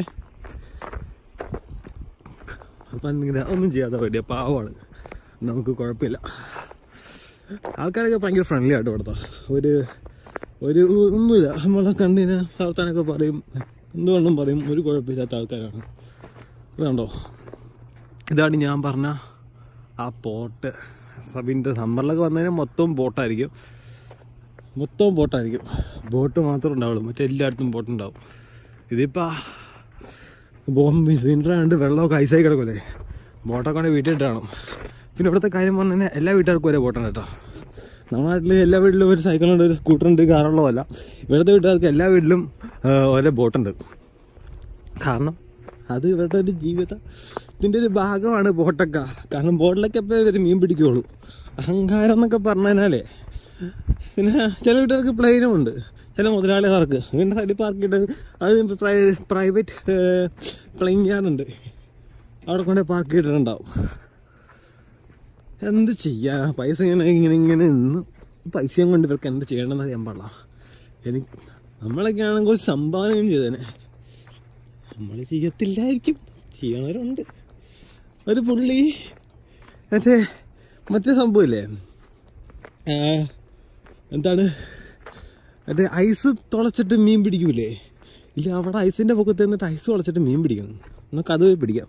Speaker 2: അപ്പം ഇങ്ങനെ ഒന്നും ചെയ്യാതെ വേണ്ടിയ പാവമാണ് നമുക്ക് കുഴപ്പമില്ല ആൾക്കാരൊക്കെ ഭയങ്കര ഫ്രണ്ട്ലി ആയിട്ട് ഇവിടുത്തെ ഒരു ഒരു ഒന്നുമില്ല നമ്മളെ കണ്ടിന് വർത്താനൊക്കെ പറയും എന്തുകൊണ്ടും പറയും ഒരു കുഴപ്പമില്ലാത്ത ആൾക്കാരാണ് ഇതുണ്ടോ ഇതാണ് ഞാൻ പറഞ്ഞ ആ പോട്ട് സബിൻ്റെ സമ്മറിലൊക്കെ വന്നതിന് മൊത്തം ബോട്ടായിരിക്കും മൊത്തം ബോട്ടായിരിക്കും ബോട്ട് മാത്രമേ ഉണ്ടാവുള്ളൂ മറ്റേ എല്ലായിടത്തും ബോട്ടുണ്ടാവും ഇതിപ്പോൾ ബോംബ് സിലിണ്ടറാണ്ട് വെള്ളമൊക്കെ ഐസായി കിടക്കൂലേ ബോട്ടൊക്കെ കൊണ്ട് വീട്ടിൽ ഇട്ടാണ് പിന്നെ ഇവിടുത്തെ കാര്യം പറഞ്ഞു കഴിഞ്ഞാൽ എല്ലാ വീട്ടുകാർക്കും ഒരേ ബോട്ടാണ് കേട്ടോ നമ്മുടെ നാട്ടിൽ എല്ലാ വീട്ടിലും ഒരു സൈക്കിളുണ്ട് ഒരു സ്കൂട്ടറുണ്ട് കാറുള്ളതല്ല ഇവിടുത്തെ വീട്ടുകാർക്ക് എല്ലാ വീട്ടിലും ആ, ഒരേ ബോട്ടുണ്ട് കാരണം അത് ഇവരുടെ ഒരു ജീവിതത്തിൻ്റെ ഒരു ഭാഗമാണ് ബോട്ടൊക്കെ കാരണം ബോട്ടിലൊക്കെ എപ്പോൾ ഇവർ മീൻ പിടിക്കുകയുള്ളൂ അഹങ്കാരം എന്നൊക്കെ പറഞ്ഞു കഴിഞ്ഞാലേ പിന്നെ ചില വീട്ടുകാർക്ക് പ്ലെയിനും ഉണ്ട് ചില മുതലാളിമാർക്ക് പിന്നെ സൈഡിൽ പാർക്ക് ചെയ്തിട്ട് അത് പ്രൈവറ്റ് പ്ലെയിൻ യാർഡുണ്ട് അവിടെ കൊണ്ട് പാർക്ക് ചെയ്തിട്ടുണ്ടാവും എന്ത് ചെയ്യാ പൈസ ഇങ്ങനെ ഇങ്ങനെ ഇങ്ങനെ നിന്ന് പൈസയും കൊണ്ട് ഇവർക്ക് എന്ത് ചെയ്യണമെന്ന് അറിയാൻ പാടില്ല എനിക്ക് നമ്മളൊക്കെ ആണെങ്കിൽ കുറച്ച് സംഭാവനയും ചെയ്തേനെ നമ്മൾ ചെയ്യത്തില്ലായിരിക്കും ചെയ്യണവരുണ്ട് ഒരു പുള്ളി മറ്റേ മറ്റേ സംഭവമില്ലേ ആ, എന്താണ് മറ്റേ ഐസ് തുളച്ചിട്ട് മീൻ പിടിക്കൂലേ ഇല്ല അവിടെ ഐസിൻ്റെ പൊക്കത്ത് നിന്നിട്ട് ഐസ് തുളച്ചിട്ട് മീൻ പിടിക്കണം നമുക്ക് അത് പോയി പിടിക്കാം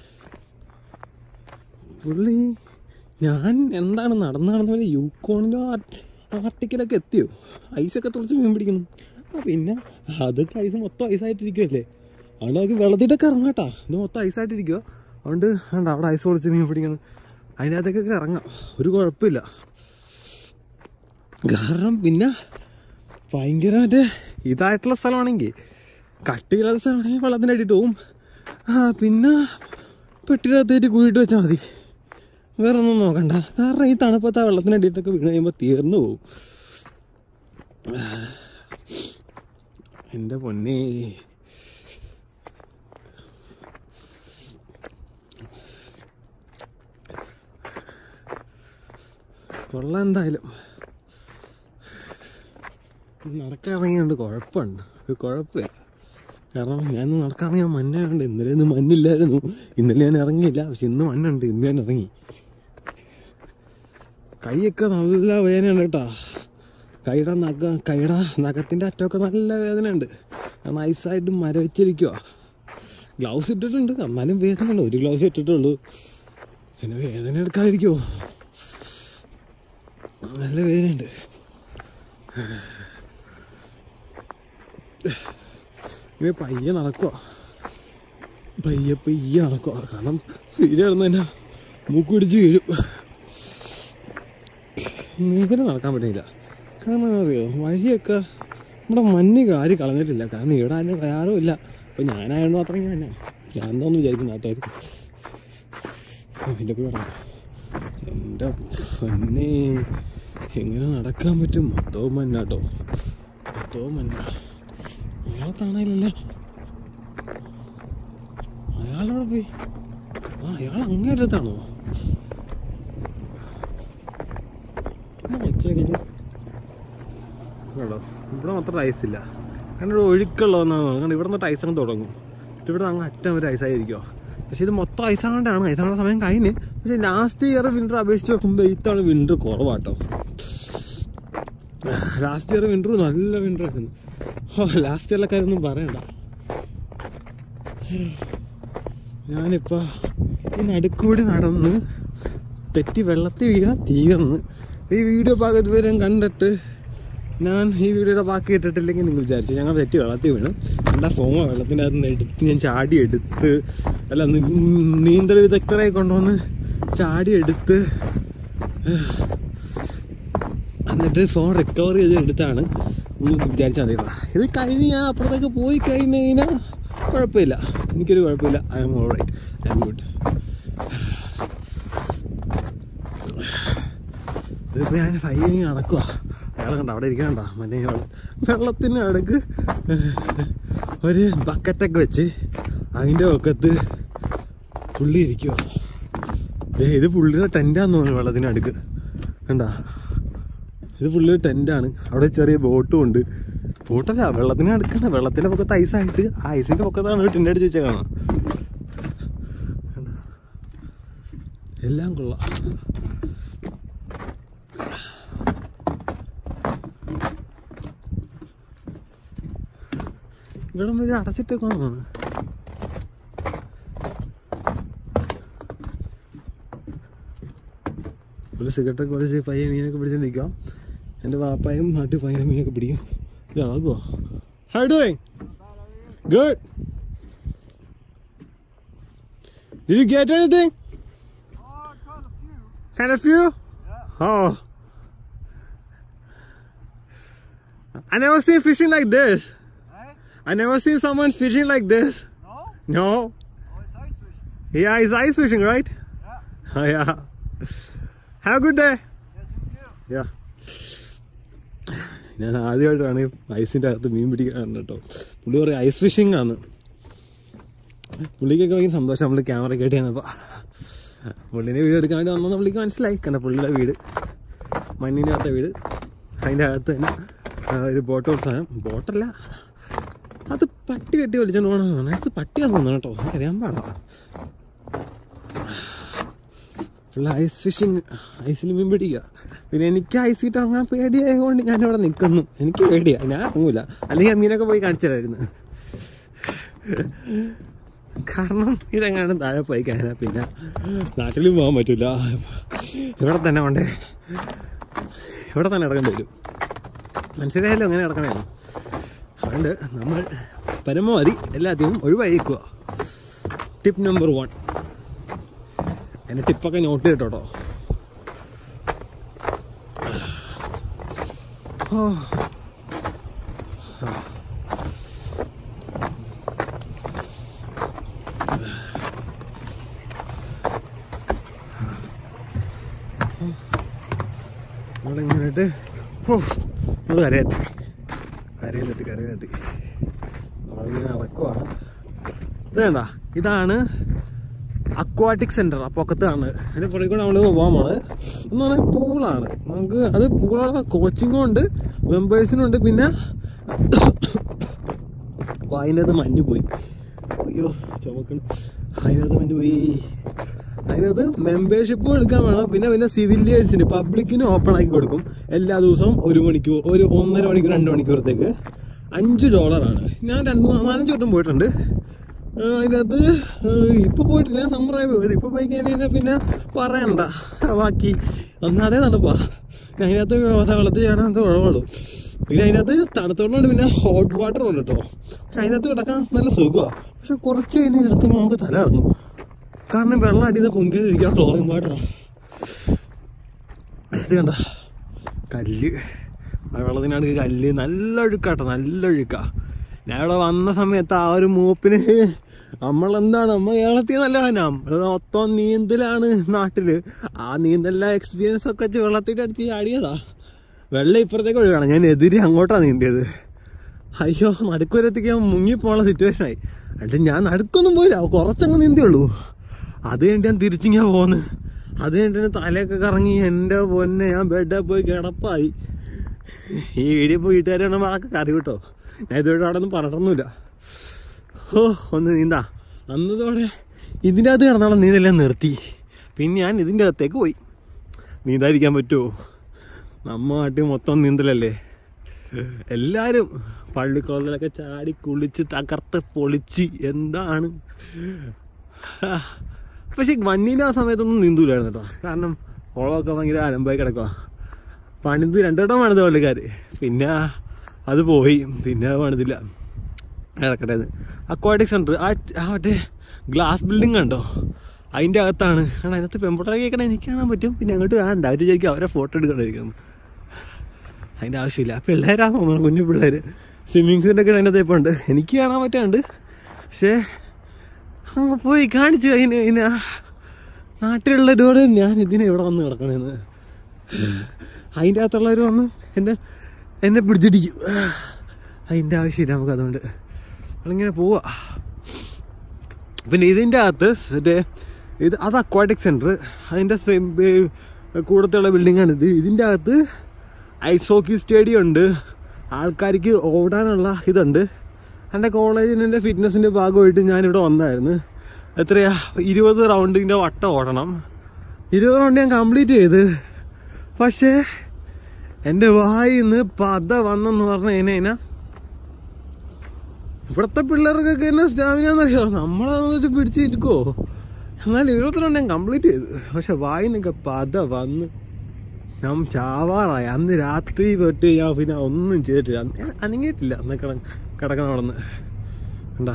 Speaker 2: പുള്ളി ഞാൻ എന്താണ് നടന്ന് നടന്ന പോലെ യൂക്കോണിലോ ആർട്ടിക്കലൊക്കെ എത്തിയോ ഐസൊക്കെ തുളച്ച് മീൻ പിടിക്കണം ആ പിന്നെ അതൊക്കെ ഐസ് മൊത്തം ഐസായിട്ടിരിക്കുമല്ലേ അവിടെ നമുക്ക് വെള്ളത്തിട്ടൊക്കെ ഇറങ്ങാട്ടാ ഇത് മൊത്തം ഐസായിട്ടിരിക്കുമോ അതുകൊണ്ട് വേണ്ട അവിടെ ഐസ് പൊളിച്ച് മീൻ പിടിക്കണം അതിനകത്തേക്കൊക്കെ ഇറങ്ങാം ഒരു കുഴപ്പമില്ല കാരണം പിന്നെ ഭയങ്കര മറ്റേ ഇതായിട്ടുള്ള സ്ഥലമാണെങ്കിൽ കട്ടിയില്ലാത്ത സ്ഥലമാണെങ്കിൽ വെള്ളത്തിൻ്റെ അടിയിട്ട് പോവും ആ പിന്നെ പെട്ടിനകത്തേറ്റ് കുഴിയിട്ട് വെച്ചാൽ മതി വേറെ ഒന്നും നോക്കണ്ട കാരണം ഈ തണുപ്പത്ത് ആ വെള്ളത്തിൻ്റെ അടിയിട്ടൊക്കെ വീണ് കഴിയുമ്പോൾ തീർന്നു പോവും എൻ്റെ പൊന്നേ കൊള്ളാം എന്തായാലും നടക്കാൻ ഇറങ്ങിയുണ്ട് കുഴപ്പമുണ്ട് ഒരു കുഴപ്പമില്ല കാരണം ഞാൻ നടക്കാൻ ഇറങ്ങിയ മഞ്ഞുണ്ട് ഇന്നലെ ഒന്നും മഞ്ഞില്ലായിരുന്നു ഇന്നലെ ഞാൻ ഇറങ്ങിയില്ല പക്ഷെ ഇന്ന് മണ്ണുണ്ട് ഇന്ന് ഞാൻ ഇറങ്ങി കൈയൊക്കെ നല്ല വേദനയുണ്ട് കേട്ടോ കൈയുടെ നഖ കൈയുടെ നഖത്തിൻ്റെ അറ്റമൊക്കെ നല്ല വേദനയുണ്ട് കാരണം ഐസായിട്ട് മരവിച്ചിരിക്കുക ഗ്ലൗസ് ഇട്ടിട്ടുണ്ട് എന്നാലും വേദനയുണ്ട് ഒരു ഗ്ലൗസ് ഇട്ടിട്ടുള്ളൂ പിന്നെ വേദന എടുക്കാതിരിക്കുമോ നല്ല വേദനയുണ്ട് ഇങ്ങനെ പയ്യെ നടക്കുക പയ്യെ പയ്യെ നടക്കുക കാരണം സ്പീഡ് കിടന്ന് തന്നെ മൂക്ക് പിടിച്ച് വീഴും നേരെ നടക്കാൻ പറ്റില്ല കാരണം എന്താ അറിയോ വഴിയൊക്കെ നമ്മുടെ മഞ്ഞ് കാരി കളഞ്ഞിട്ടില്ല കാരണം ഇവിടെ ആരും വേറെ ഇല്ല അപ്പം ഞാനായതുകൊണ്ട് മാത്രം ഞാൻ ഞാൻ എന്താന്ന് വിചാരിക്കും നാട്ടുകാർ അതിൻ്റെ കൂടെ എൻ്റെ പൊന്നെ എങ്ങനെ നടക്കാൻ പറ്റും മൊത്തവും മഞ്ഞാട്ടോ മൊത്തവും മഞ്ഞ അയാളെ കാണാനില്ലല്ലോ അയാളവിടെ പോയി ആ അയാൾ അങ്ങേറ്റത്താണോ കേട്ടോ ഇവിടെ മാത്രം ഐസ് ഇല്ല കാരണം ഇവിടെ ഒഴുക്കുള്ളതെന്നാണ് കാരണം ഇവിടെ നിന്ന് ഐസ് അങ്ങ് തുടങ്ങും എന്നിട്ട് ഇവിടെ അങ്ങ് അറ്റം ഒരു ഐസായിരിക്കുമോ പക്ഷെ ഇത് മൊത്തം ഐസാകൊണ്ടാണ് ഐസാകുന്ന സമയം കഴിഞ്ഞ് പക്ഷെ ലാസ്റ്റ് ഇയർ വിൻ്റർ അപേക്ഷിച്ച് നോക്കുമ്പോൾ ഇത്തവണ വിൻ്റർ കുറവാട്ടോ ലാസ്റ്റ് ഇയർ വിൻ്റർ നല്ല വിൻ്റർ ആയിരുന്നു ഓ ലാസ്റ്റ് ഇയറിലെ കാര്യമൊന്നും പറയണ്ട ഞാനിപ്പോൾ ഈ നടുക്കൂടി നടന്ന് തെറ്റി വെള്ളത്തിൽ വീണ തീർന്ന് ഈ വീഡിയോ ഭാഗത്ത് വരെ കണ്ടിട്ട് ഞാൻ ഈ വീഡിയോയുടെ ബാക്കി ഇട്ടിട്ടില്ലെങ്കിൽ നിങ്ങൾ വിചാരിച്ചു ഞങ്ങൾ തെറ്റി വെള്ളത്തിൽ വീണു എൻ്റെ ഫോമ വെള്ളത്തിൻ്റെ അകത്ത് നിന്ന് എടുത്ത് ഞാൻ ചാടി എടുത്ത് അല്ല നി- നീന്തൽ വിദഗ്ധരെ കൊണ്ടുവന്ന് ചാടി എടുത്ത് എന്നിട്ട് ഫോൺ റിക്കവർ ചെയ്ത് എടുത്താണ് നിങ്ങൾക്ക് വിചാരിച്ചാൽ മതി കേട്ടോ. ഇത് കഴിഞ്ഞ് ഞാൻ അപ്പുറത്തേക്ക് പോയി കഴിഞ്ഞ് കഴിഞ്ഞാൽ കുഴപ്പമില്ല എനിക്കൊരു കുഴപ്പമില്ല I'm all right I'm good ഇതിപ്പോൾ ഞാൻ പയ്യെ നടക്കുക അയാളെ കണ്ട അവിടെ ഇരിക്കണ്ട മറ്റേ വെള്ളത്തിന് അടുക്ക് ഒരു ബക്കറ്റൊക്കെ വെച്ച് അതിൻ്റെ ഒക്കത്ത് പുള്ളി ഇരിക്കുക ദേ ഇത് പുള്ളിയുടെ ടെൻറ്റാന്ന് തോന്നുന്നു വെള്ളത്തിന് അടുക്ക് എന്താ ഇത് ഫുള്ള് ടെൻ്റാണ് അവിടെ ചെറിയ ബോട്ടും ഉണ്ട് ബോട്ടല്ല വെള്ളത്തിന് അടുക്കണ്ട വെള്ളത്തിൻ്റെ പൊക്കത്ത് ഐസായിട്ട് ആ ഐസിൻ്റെ പൊക്കത്താണ് ടെൻ്റ് അടിച്ച് വെച്ചാൽ കാണാം എല്ലാം കൊള്ളാം ഇവിടെ വരെ അടച്ചിട്ടേക്കാണ് തോന്നുന്നു ഒരു സിഗരറ്റൊക്കെ വലിച്ച് പയ്യ മീനൊക്കെ പിടിച്ച് നിൽക്കാം എൻ്റെ വാപ്പായും നാട്ടിൽ ഭയങ്കര മീനൊക്കെ പിടിക്കും ഇതാകുമോ hi doing good Did you get anything? Kind of few? Oh. I never seen fishing like this. I never seen someone fishing like this.
Speaker 4: No?
Speaker 2: No.
Speaker 4: Oh, it's ice fishing.
Speaker 2: Yeah, it's ice fishing, right?
Speaker 4: Yeah.
Speaker 2: Oh, yeah. Have a good day.
Speaker 4: Yes, you do.
Speaker 2: Yeah. ഞാൻ ആദ്യമായിട്ടാണ് ഐസിൻ്റെ അകത്ത് മീൻ പിടിക്കാൻ കേട്ടോ പുള്ളി പറയും ice phishing ആണ് പുള്ളിക്കൊക്കെ ഭയങ്കര സന്തോഷം നമ്മൾ ക്യാമറ കേട്ട് ചെന്നപ്പോൾ പുള്ളിനെ വീഡിയോ എടുക്കാൻ വേണ്ടി വന്നെന്ന് പുള്ളിക്ക് മനസ്സിലായി കണ്ട പുള്ളിയുടെ വീട് മണ്ണിനകത്ത വീട് അതിൻ്റെ അകത്ത് തന്നെ ആ, ഒരു ബോട്ട് സാധനം ബോട്ടല്ല അത് പട്ടി കെട്ടി വലിച്ചോണ്ട് പോകണമെന്ന് പറഞ്ഞു അത് പട്ടിയാന്ന് തോന്നുന്നു കേട്ടോ അറിയാൻ പാടാ ഫുൾ ഐസ് ഫിഷിങ് ഐസിൽ മീൻ പിടിക്കുക പിന്നെ എനിക്ക് ഐസ് ഇട്ട് അങ്ങനെ പേടിയായതുകൊണ്ട് ഞാനിവിടെ നിൽക്കുന്നു എനിക്ക് പേടിയാ ഞാൻ ഇറങ്ങൂല അല്ലെങ്കിൽ ആ മീനൊക്കെ പോയി കാണിച്ചു തരായിരുന്നു കാരണം ഇതെങ്ങാനും താഴെ പോയി കഴിഞ്ഞാൽ പിന്നെ നാട്ടിലും പോകാൻ പറ്റില്ല ഇവിടെ തന്നെ കൊണ്ടേ ഇവിടെ തന്നെ ഇറങ്ങേണ്ടി വരും മനസ്സിലായല്ലോ അങ്ങനെ ഇറക്കണേന്ന് അതുകൊണ്ട് നമ്മൾ പരമാവധി എല്ലാത്തിനും ഒഴിവായിരിക്കുക ടിപ്പ് നമ്പർ വൺ എൻ്റെ ടിപ്പൊക്കെ നോട്ട് ചെയ്തിട്ടോ ഓ ഇവിടെ ഇങ്ങനെയിട്ട് ഓ നമ്മൾ കരയെത്തി കരയിലെത്തി കരയിലെത്തി നമ്മളിങ്ങനെ നടക്കുവാണ് ഇത് വേണ്ട ഇതാണ് അക്വാട്ടിക് സെന്റർ ആ പൊക്കത്താണ് അതിന് പുറകെ കൂടെ നമ്മൾ പോകാൻ പോണത് എന്ന് പറഞ്ഞാൽ പൂളാണ് നമുക്ക് അത് പൂളോടെ കോച്ചിങ്ങും ഉണ്ട് മെമ്പേഴ്സിനും ഉണ്ട് പിന്നെ അപ്പോൾ അതിനകത്ത് മഞ്ഞ് പോയി അയ്യോ ചുമക്കണം അതിനകത്ത് മഞ്ഞ് പോയി അതിനകത്ത് മെമ്പർഷിപ്പും എടുക്കാൻ വേണം പിന്നെ പിന്നെ സിവിലിയേഴ്സിന് പബ്ലിക്കിന് ഓപ്പൺ ആക്കി കൊടുക്കും എല്ലാ ദിവസവും ഒരു മണിക്കൂർ ഒരു ഒന്നര മണിക്കൂർ രണ്ട് മണിക്കൂറത്തേക്ക് അഞ്ച് ഡോളറാണ് ഞാൻ രണ്ട് മൂന്ന് നാലഞ്ച് വട്ടം പോയിട്ടുണ്ട് ആ, അതിനകത്ത് ഇപ്പൊ പോയിട്ടില്ല സമ്മറായി പോയത് ഇപ്പൊ പോയി കഴിഞ്ഞാൽ പിന്നെ പറയണ്ട ബാക്കി ഒന്നാതേ തണുപ്പാ പിന്നെ അതിനകത്ത് വെള്ളത്തിൽ ചാടാൻ കുഴപ്പമുള്ളൂ പിന്നെ അതിനകത്ത് തണുത്തോണ്ടുണ്ട് പിന്നെ ഹോട്ട് വാട്ടർ ഉണ്ട് കേട്ടോ പക്ഷെ അതിനകത്ത് കിടക്കാൻ നല്ല സുഖമാണ് പക്ഷെ കുറച്ച് കഴിഞ്ഞ് കിടത്തുമ്പോൾ നമുക്ക് തല ഇറങ്ങും കാരണം വെള്ളം അടിയിൽ നിന്ന് പൊങ്കി കഴിക്കാൻ ക്ലോറിൻ വാട്ടറാ ഇത് കണ്ട കല്ല് ആ വെള്ളത്തിനാണ് കല്ല് നല്ല ഒഴുക്കാട്ടോ നല്ല ഒഴുക്കാ ഞാൻ ഇവിടെ വന്ന സമയത്ത് ആ ഒരു മൂപ്പിന് നമ്മളെന്താണ് നമ്മ കേരളത്തിൽ നല്ല നമ്മൾ മൊത്തം നീന്തലാണ് നാട്ടില് ആ നീന്തലിലെ എക്സ്പീരിയൻസ് ഒക്കെ വെച്ച് വെള്ളത്തിന്റെ അടുത്ത് ചാടിയതാ വെള്ളം ഇപ്പുറത്തേക്ക് ഒഴുകാണ് ഞാൻ എതിരെ അങ്ങോട്ടാണ് നീന്തിയത് അയ്യോ നടുക്കുവരത്തേക്ക് മുങ്ങിപ്പോണ സിറ്റുവേഷൻ ആയി എന്നിട്ട് ഞാൻ നടുക്കൊന്നും പോയില്ല കുറച്ചങ്ങ് നീന്തിയുള്ളൂ അത് കഴിഞ്ഞിട്ട് ഞാൻ തിരിച്ചിങ്ങനെ പോന്ന് അത് കഴിഞ്ഞിട്ട് തലയൊക്കെ കറങ്ങി എൻ്റെ പൊന്നെ ഞാൻ ബെഡിൽ പോയി കിടപ്പായി ഈ വീഡിയോ പോയി വീട്ടുകാരാണ് അതൊക്കെ കറി കേട്ടോ ഞാൻ ഇതുവരെ അവിടെ ഒന്നും പറഞ്ഞിട്ടൊന്നുമില്ല ഓ ഒന്ന് നീന്താ അന്നതോടെ ഇതിൻ്റെ അകത്ത് കിടന്നാലും നീന്തെല്ലാം നിർത്തി പിന്നെ ഞാൻ ഇതിൻ്റെ അകത്തേക്ക് പോയി നീന്താതിരിക്കാൻ പറ്റുമോ നമ്മ നാട്ടിൽ മൊത്തം നീന്തലല്ലേ എല്ലാവരും പള്ളിക്കുളത്തിലൊക്കെ ചാടി കുളിച്ച് തകർത്ത് പൊളിച്ച് എന്താണ് പക്ഷെ മഞ്ഞിൻ്റെ ആ സമയത്തൊന്നും നീന്തൂലായിരുന്നു കേട്ടോ കാരണം കുളമൊക്കെ ഭയങ്കര അലമ്പായി കിടക്കുക പണിത് രണ്ടോട്ടം പണിത് പള്ളിക്കാർ പിന്നെ അത് പോയി പിന്നെ അത് പണിതില്ല ഇറക്കട്ടെ അത് അക്വാട്ടിക് സെൻറ്റർ ആ ആ മറ്റേ ഗ്ലാസ് ബിൽഡിംഗ് കണ്ടോ അതിൻ്റെ അകത്താണ് കാരണം അതിനകത്ത് പെമ്പുട്ടറെ കേൾക്കണേ എനിക്ക് കാണാൻ പറ്റും പിന്നെ അങ്ങോട്ട് വേണ്ട അവർ ചോദിക്കും അവരെ ഫോട്ടോ എടുക്കണമായിരിക്കും അതിൻ്റെ ആവശ്യമില്ല പിള്ളേരാണ് തോന്നുന്നു കുഞ്ഞു പിള്ളേർ സ്വിമ്മിങ് സൂട്ടൊക്കെ അതിനകത്ത് ഇപ്പോൾ ഉണ്ട് എനിക്ക് കാണാൻ പറ്റാണ്ട് പക്ഷേ അങ്ങ് പോയി കാണിച്ചു അതിന് അതിന് നാട്ടിലുള്ളവരോട് ഞാൻ ഇതിനെ ഇവിടെ വന്ന് കിടക്കണേന്ന് അതിൻ്റെ അകത്തുള്ളവർ വന്ന് എന്നെ എന്നെ പിടിച്ചിടിക്കും അതിൻ്റെ ആവശ്യമില്ല നമുക്ക് അതുകൊണ്ട് നമ്മളിങ്ങനെ പോവാ പിന്നെ ഇതിൻ്റെ അകത്ത് മറ്റേ ഇത് അത് അക്വാട്ടിക് സെൻറ്റർ അതിൻ്റെ കൂടത്തുള്ള ബിൽഡിങ്ങാണ് ഇത് ഇതിൻ്റെ അകത്ത് ഐസ് ഹോക്കി സ്റ്റേഡിയം ഉണ്ട് ആൾക്കാർക്ക് ഓടാനുള്ള ഇതുണ്ട് എൻ്റെ കോളേജിൻ്റെ ഫിറ്റ്നസിൻ്റെ ഭാഗമായിട്ട് ഞാനിവിടെ വന്നായിരുന്നു എത്രയാ ഇരുപത് റൗണ്ടിൻ്റെ വട്ടം ഓടണം ഇരുപത് റൗണ്ട് ഞാൻ കംപ്ലീറ്റ് ചെയ്ത് പക്ഷേ എൻ്റെ വായിൽ നിന്ന് പത വന്നെന്ന് പറഞ്ഞു കഴിഞ്ഞാൽ ഇവിടുത്തെ പിള്ളേർക്കൊക്കെ എന്നാ സ്റ്റാമിന എന്നറിയോ നമ്മളതെന്ന് വെച്ച് പിടിച്ചിരിക്കുവോ എന്നാൽ എഴുപത്തിരണ്ട് ഞാൻ കംപ്ലീറ്റ് ചെയ്തു പക്ഷെ വായി നിന്നൊക്കെ പത വന്ന് ഞാൻ ചാവാറായി അന്ന് രാത്രി തൊട്ട് ഞാൻ പിന്നെ ഒന്നും ചെയ്തിട്ടില്ല അന്ന് ഞാൻ അനങ്ങിയിട്ടില്ല അന്ന് കിട കിടക്കണം അവിടെ നിന്ന് കണ്ടാ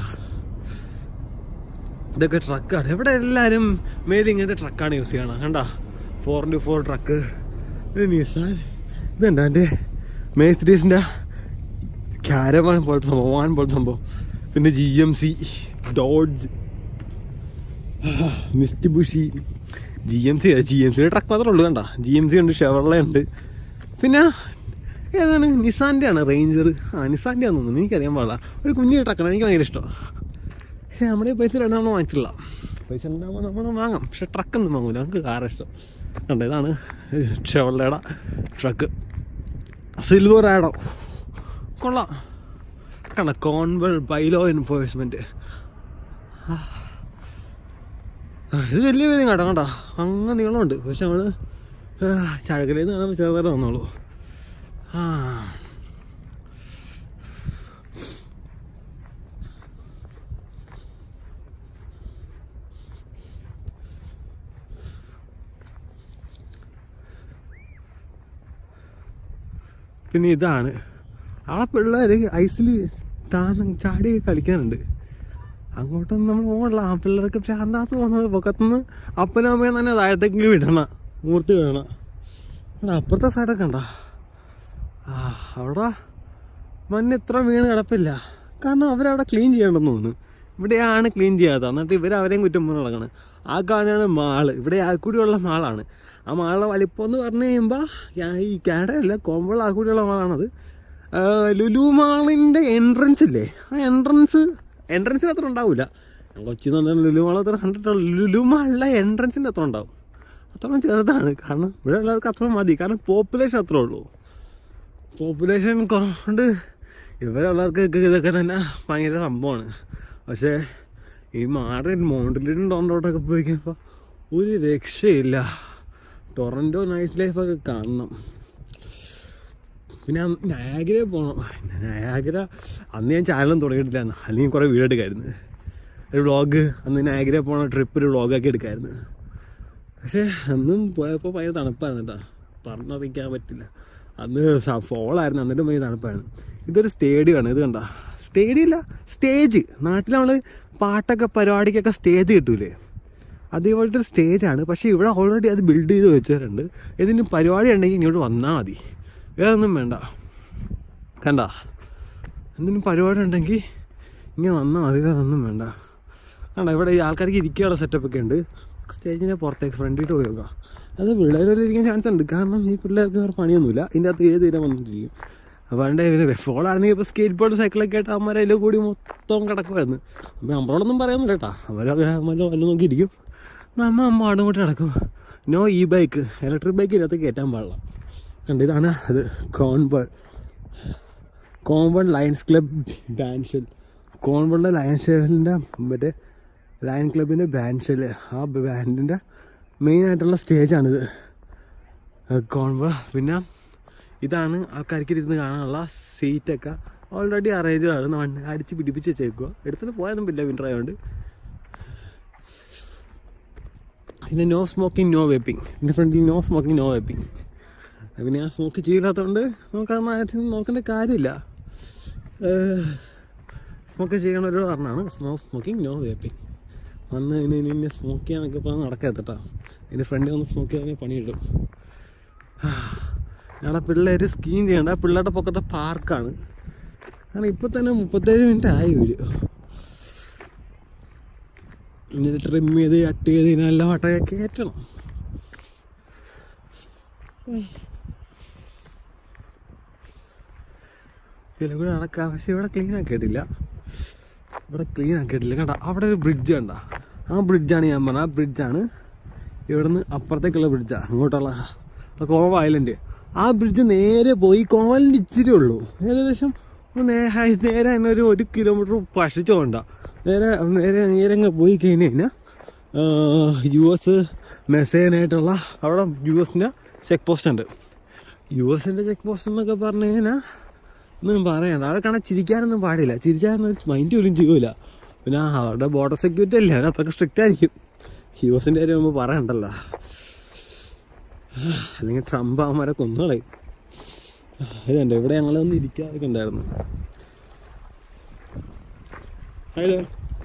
Speaker 2: ഇതൊക്കെ ട്രക്കാണ് ഇവിടെ എല്ലാവരും മേലെ ഇങ്ങനത്തെ ട്രക്കാണ് യൂസ് ചെയ്യണം കണ്ടാ ഫോർ ഇൻറ്റു ഫോർ ട്രക്ക് ഇത് നിസാൻ ഇതുണ്ട് എൻ്റെ മേസ്ത്രീസിൻ്റെ ക്യാരവാൻ പോലത്തെ സംഭവം വാൻ പോലത്തെ സംഭവം പിന്നെ G M C Dodge Mitsubishi G M C G M സിയുടെ ട്രക്ക് മാത്രമേ ഉള്ളൂ കണ്ട ജി എം സി ഉണ്ട് ഷെവർള ഉണ്ട് പിന്നെ ഏതാണ് നിസാൻ്റെ ആണ് റേഞ്ചർ ആ നിസാൻ്റെ ആണെന്ന് തോന്നുന്നു എനിക്കറിയാൻ പാടില്ല ഒരു കുഞ്ഞു ട്രക്കാണ് എനിക്ക് ഭയങ്കര ഇഷ്ടമാണ് പക്ഷേ നമ്മുടെ ഈ പൈസ രണ്ടാമത് വാങ്ങിച്ചില്ല പൈസ ഉണ്ടാകുമ്പോൾ നമ്മൾ വാങ്ങാം പക്ഷെ ട്രക്കൊന്നും വാങ്ങൂല നമുക്ക് കാറാണ് ഇഷ്ടം കണ്ട ഇതാണ് ഷെവർളയുടെ ട്രക്ക് സിൽവർ ആഡോ കൊള്ളാം കണ്ട കോൺവൽ ബൈലോ എൻഫോഴ്സ്മെന്റ് ഇത് വലിയ വലിയ കേട്ടോ കണ്ട അങ്ങ് നീളമുണ്ട് പക്ഷെ നമ്മള് ചഴകലയിൽ നിന്ന് കാണുമ്പോൾ ചെറുതായിട്ട് വന്നോളൂ ആ പിന്നെ ഇതാണ് ആ പിള്ളേർ ഐസിൽ താന്ന് ചാടി കളിക്കാനുണ്ട് അങ്ങോട്ടൊന്നും നമ്മൾ പോകണില്ല ആ പിള്ളേർക്ക് ഭ്രാന്താത്ത് പോകുന്നത് പൊക്കത്തുനിന്ന് അപ്പനും അമ്മയും തന്നെ താഴത്തേക്ക് വിടണം മൂർത്തി വിടണം അവിടെ അപ്പുറത്തെ സൈഡൊക്കെ ഉണ്ടോ ആ അവിടെ മണ്ണ് ഇത്ര വീണ് കിടപ്പില്ല കാരണം അവരവിടെ ക്ലീൻ ചെയ്യണമെന്ന് തോന്നുന്നു ഇവിടെയാണ് ക്ലീൻ ചെയ്യാത്തത് എന്നിട്ട് ഇവർ അവരെയും കുറ്റം പറഞ്ഞ് നടക്കണം ആ കാണുകയാണ് മാള് ഇവിടെ ആക്കൂടിയുള്ള മാളാണ് ആ മാളുടെ വലിപ്പം എന്ന് പറഞ്ഞു കഴിയുമ്പോൾ ഈ കാനഡയല്ല കോമ്പൾ ആക്കൂടിയുള്ള മാളാണത് ആ, ലുലു മാളിൻ്റെ എൻട്രൻസ് ഇല്ലേ ആ എൻട്രൻസ് എൻട്രൻസിന് അത്ര ഉണ്ടാവില്ല ഞാൻ കൊച്ചിയിൽ നിന്ന് ലുലു മാൾ അത്ര കണ്ടിട്ടുള്ളൂ ലുലു മാളിലെ എൻട്രൻസിൻ്റെ അത്ര ഉണ്ടാവും അത്രയും ചെറുതാണ് കാരണം ഇവിടെ ഉള്ളവർക്ക് അത്ര മതി കാരണം പോപ്പുലേഷൻ അത്രേ ഉള്ളൂ പോപ്പുലേഷൻ കൊണ്ട് ഇവരുള്ളവർക്ക് ഇതൊക്കെ തന്നെ ഭയങ്കര സംഭവമാണ് പക്ഷേ ഈ മാറി മോണ്ടലിനും ടൊറൻറ്റോട്ടൊക്കെ പോയി കഴിയുമ്പോൾ ഒരു രക്ഷയില്ല ടൊറൻറ്റോ നൈറ്റ് ലൈഫൊക്കെ കാണണം പിന്നെ നയാഗ്ര പോകണം നയാഗ്ര അന്ന് ഞാൻ ചാനലും തുടങ്ങിയിട്ടില്ലായിരുന്നു അല്ലെങ്കിൽ കുറേ വീഡിയോ എടുക്കായിരുന്നു ഒരു വ്ളോഗ് അന്ന് നയാഗ്ര പോണ ട്രിപ്പ് ഒരു വ്ളോഗാക്കി എടുക്കായിരുന്നു പക്ഷേ അന്നും പോയപ്പോൾ ഭയങ്കര തണുപ്പായിരുന്നു കേട്ടോ പറഞ്ഞറിയിക്കാൻ പറ്റില്ല അന്ന് ഫോളായിരുന്നു എന്നിട്ട് ഭയങ്കര തണുപ്പായിരുന്നു ഇതൊരു സ്റ്റേഡിയമാണ് ഇത് കണ്ട സ്റ്റേഡിയം ഇല്ല സ്റ്റേജ് നാട്ടിൽ നമ്മൾ പാട്ടൊക്കെ പരിപാടിക്കൊക്കെ സ്റ്റേജ് കിട്ടൂലേ അതേപോലത്തെ ഒരു സ്റ്റേജാണ് പക്ഷേ ഇവിടെ ഓൾറെഡി അത് ബിൽഡ് ചെയ്ത് വെച്ചിട്ടുണ്ട് ഇതിന് പരിപാടി ഉണ്ടെങ്കിൽ ഇങ്ങോട്ട് വന്നാൽ മതി വേറെ ഒന്നും വേണ്ട കണ്ട എന്തിനും പരിപാടി ഉണ്ടെങ്കിൽ ഇങ്ങനെ വന്നാൽ മതി വേറെ ഒന്നും വേണ്ട കണ്ട ഇവിടെ ഈ ആൾക്കാർക്ക് ഇരിക്കാനുള്ള സെറ്റപ്പ് ഒക്കെ ഉണ്ട് സ്റ്റേജിൻ്റെ പുറത്തേക്ക് ഫ്രണ്ടിട്ട് പോയി നോക്കാം അത് പിള്ളേരെ ഇരിക്കാൻ ചാൻസ് ഉണ്ട് കാരണം ഈ പിള്ളേർക്ക് വേറെ പണിയൊന്നുമില്ല ഇതിൻ്റെ അകത്ത് ഏത് തീരെ വന്നിട്ടിരിക്കും അതുകൊണ്ട് ഫോളാണെങ്കിൽ ഇപ്പോൾ സ്കേറ്റ് ബോർഡ് സൈക്കിളൊക്കെ ആയിട്ട് അമ്മ അതിൽ കൂടി മൊത്തം കിടക്കുമായിരുന്നു അപ്പം നമ്മളോടൊന്നും പറയുന്നില്ല കേട്ടാ അവരൊക്കെ അമ്മ വല്ലതും നോക്കിയിരിക്കും നമ്മ അമ്മ ആടും കൂട്ടി നടക്കും no e bike electric bike ഇതിനകത്ത് കയറ്റാൻ പാടില്ല കണ്ട ഇതാണ് അത് കോൺബൺ കോൺബൺ ലയൺസ് ക്ലബ് ബാൻഷെൽ കോൺബണിലെ ലയൺസ് ഷെല്ലിൻ്റെ മറ്റേ ലയൺ ക്ലബിൻ്റെ ബാൻഷെൽ ആ ബാൻഡിൻ്റെ മെയിൻ ആയിട്ടുള്ള സ്റ്റേജാണിത് കോൺബ പിന്നെ ഇതാണ് ആൾക്കാർക്ക് ഇരുന്ന് കാണാനുള്ള സീറ്റൊക്കെ ഓൾറെഡി അറേഞ്ച് ആണ് മണ്ണ് അടിച്ച് പിടിപ്പിച്ച് വെച്ചേക്കുക എടുത്തിട്ട് പോയൊന്നും ഇല്ല വിൻ്റർ ആയതുകൊണ്ട് പിന്നെ നോ സ്മോക്കിംഗ് നോ വേപ്പിംഗ് ഇതിൻ്റെ ഫ്രണ്ടിൽ നോ സ്മോക്കിംഗ് നോ വേപ്പിംഗ് പിന്നെ ഞാൻ സ്മോക്ക് ചെയ്യില്ലാത്തതുകൊണ്ട് നമുക്ക് അത് നോക്കേണ്ട കാര്യമില്ല സ്മോക്ക് ചെയ്യണവരോട് പറഞ്ഞാണ് സ്മോ സ്മോക്കിംഗ് നോ വേപ്പിംഗ് വന്ന് ഇനി ഇനി ഇനി സ്മോക്ക് ചെയ്യാനൊക്കെ പറഞ്ഞാൽ നടക്കാത്തട്ടാ എൻ്റെ ഫ്രണ്ടിൽ വന്ന് സ്മോക്ക് ചെയ്യാൻ പണി കിട്ടും ഞങ്ങളുടെ പിള്ളേർ സ്കീം ചെയ്യണ്ട പിള്ളേരുടെ പൊക്കത്തെ പാർക്കാണ് കാരണം ഇപ്പം തന്നെ മുപ്പത്തേഴ് മിനിറ്റ് ആയി വീഡിയോ ഇനി ഇത് ട്രിം ചെയ്ത് കട്ട് ചെയ്ത് ഇതിനെല്ലാം വട്ടൊക്കെ കയറ്റണം ഇതിലെ കൂടെ നടക്കാം പക്ഷെ ഇവിടെ ക്ലീൻ ആക്കിയിട്ടില്ല ഇവിടെ ക്ലീൻ ആക്കിയിട്ടില്ല കണ്ട അവിടെ ഒരു ബ്രിഡ്ജ് കണ്ട ആ ബ്രിഡ്ജാണ് ഞാൻ പറഞ്ഞത് ആ ബ്രിഡ്ജാണ് ഇവിടുന്ന് അപ്പുറത്തേക്കുള്ള ബ്രിഡ്ജാണ് അങ്ങോട്ടുള്ള കോവ ഐലൻഡ് ആ ബ്രിഡ്ജ് നേരെ പോയി കോവലിൻ്റെ ഇച്ചിരി ഉള്ളൂ ഏകദേശം ഒരു നേ- നേരെ തന്നെ ഒരു ഒരു കിലോമീറ്റർ പഷിച്ചോണ്ട നേരെ നേരെ നേരെ അങ്ങ് പോയി കഴിഞ്ഞ് കഴിഞ്ഞാൽ യു എസ് മെസ്സേനായിട്ടുള്ള അവിടെ യു എസിൻ്റെ ചെക്ക് പോസ്റ്റ് ഉണ്ട് യു എസിൻ്റെ ചെക്ക് പോസ്റ്റ് എന്നൊക്കെ പറഞ്ഞു കഴിഞ്ഞാൽ ഒന്നും പറയണ്ട അവിടെ കാണാൻ ചിരിക്കാനൊന്നും പാടില്ല ചിരിച്ചാലൊന്നും മൈൻഡ് പോലും ചെയ്യൂല പിന്നെ അവരുടെ ബോർഡർ സെക്യൂരിറ്റി അല്ലേ അവൻ അത്രയ്ക്ക് സ്ട്രിക്റ്റ് ആയിരിക്കും യു എസിൻ്റെ കാര്യം നമ്മൾ പറയണ്ടല്ലോ അല്ലെങ്കിൽ ട്രംപ് അവന്മാരെ കൊന്നുകളയും ഇതുണ്ട് ഇവിടെ ഞങ്ങളൊന്നും ഇരിക്കാതൊക്കെ ഉണ്ടായിരുന്നു ഹലോ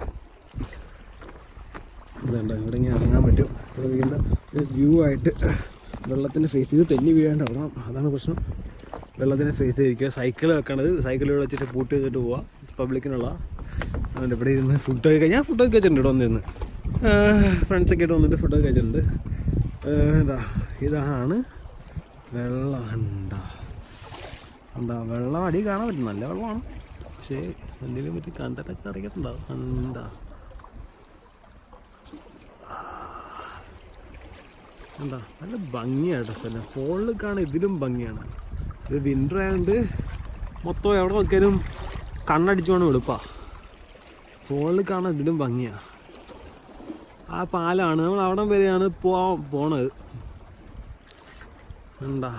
Speaker 2: ഇതുണ്ട് ഇവിടെ ഇങ്ങനെ ഇറങ്ങാൻ പറ്റും ഇവിടെ വീണ്ടും വ്യൂ ആയിട്ട് വെള്ളത്തിൻ്റെ ഫേസ് ചെയ്ത് തെന്നി വീഴാണ്ട് ഇറങ്ങാം അതാണ് പ്രശ്നം വെള്ളത്തിനെ ഫേസ് ചെയ്തിരിക്കുക സൈക്കിൾ വെക്കണത് സൈക്കിൾ ഇവിടെ വെച്ചിട്ട് പൂട്ടി വെച്ചിട്ട് പോവാം പബ്ലിക്കിനുള്ള അതുകൊണ്ട് ഇവിടെ ഇരുന്ന് ഫുഡൊക്കെ കഴിക്കാൻ ഞാൻ ഫുഡൊക്കെ കഴിച്ചിട്ടുണ്ട് ഇവിടെ വന്നിരുന്ന് ഫ്രണ്ട്സൊക്കെ ആയിട്ട് വന്നിട്ട് ഫുഡൊക്കെ കഴിച്ചിട്ടുണ്ട് ഏഹ് ഇതാ ഇതാണ് വെള്ളം ഉണ്ടാ ഉണ്ടാ വെള്ളം അടി കാണാൻ പറ്റും നല്ല വെള്ളമാണ് പക്ഷേ എന്തെങ്കിലും പറ്റി കണ്ടിട്ടൊക്കെ അറിയത്തുണ്ടാവും ഉണ്ടാ എന്താ നല്ല ഭംഗിയാട്ടോ സ്ഥലം ഫോണിൽ കാണാൻ ഇതിലും ഭംഗിയാണ് ഇത് വിൻ്റർ ആയതുകൊണ്ട് മൊത്തം എവിടെ നോക്കിയാലും കണ്ണടിച്ചോണ്ട് എടുപ്പാ ഫോണിൽ കാണാൻ ഇതിലും ഭംഗിയാ ആ പാലാണ് നമ്മൾ അവിടം വരെയാണ് പോ പോണത് എന്താ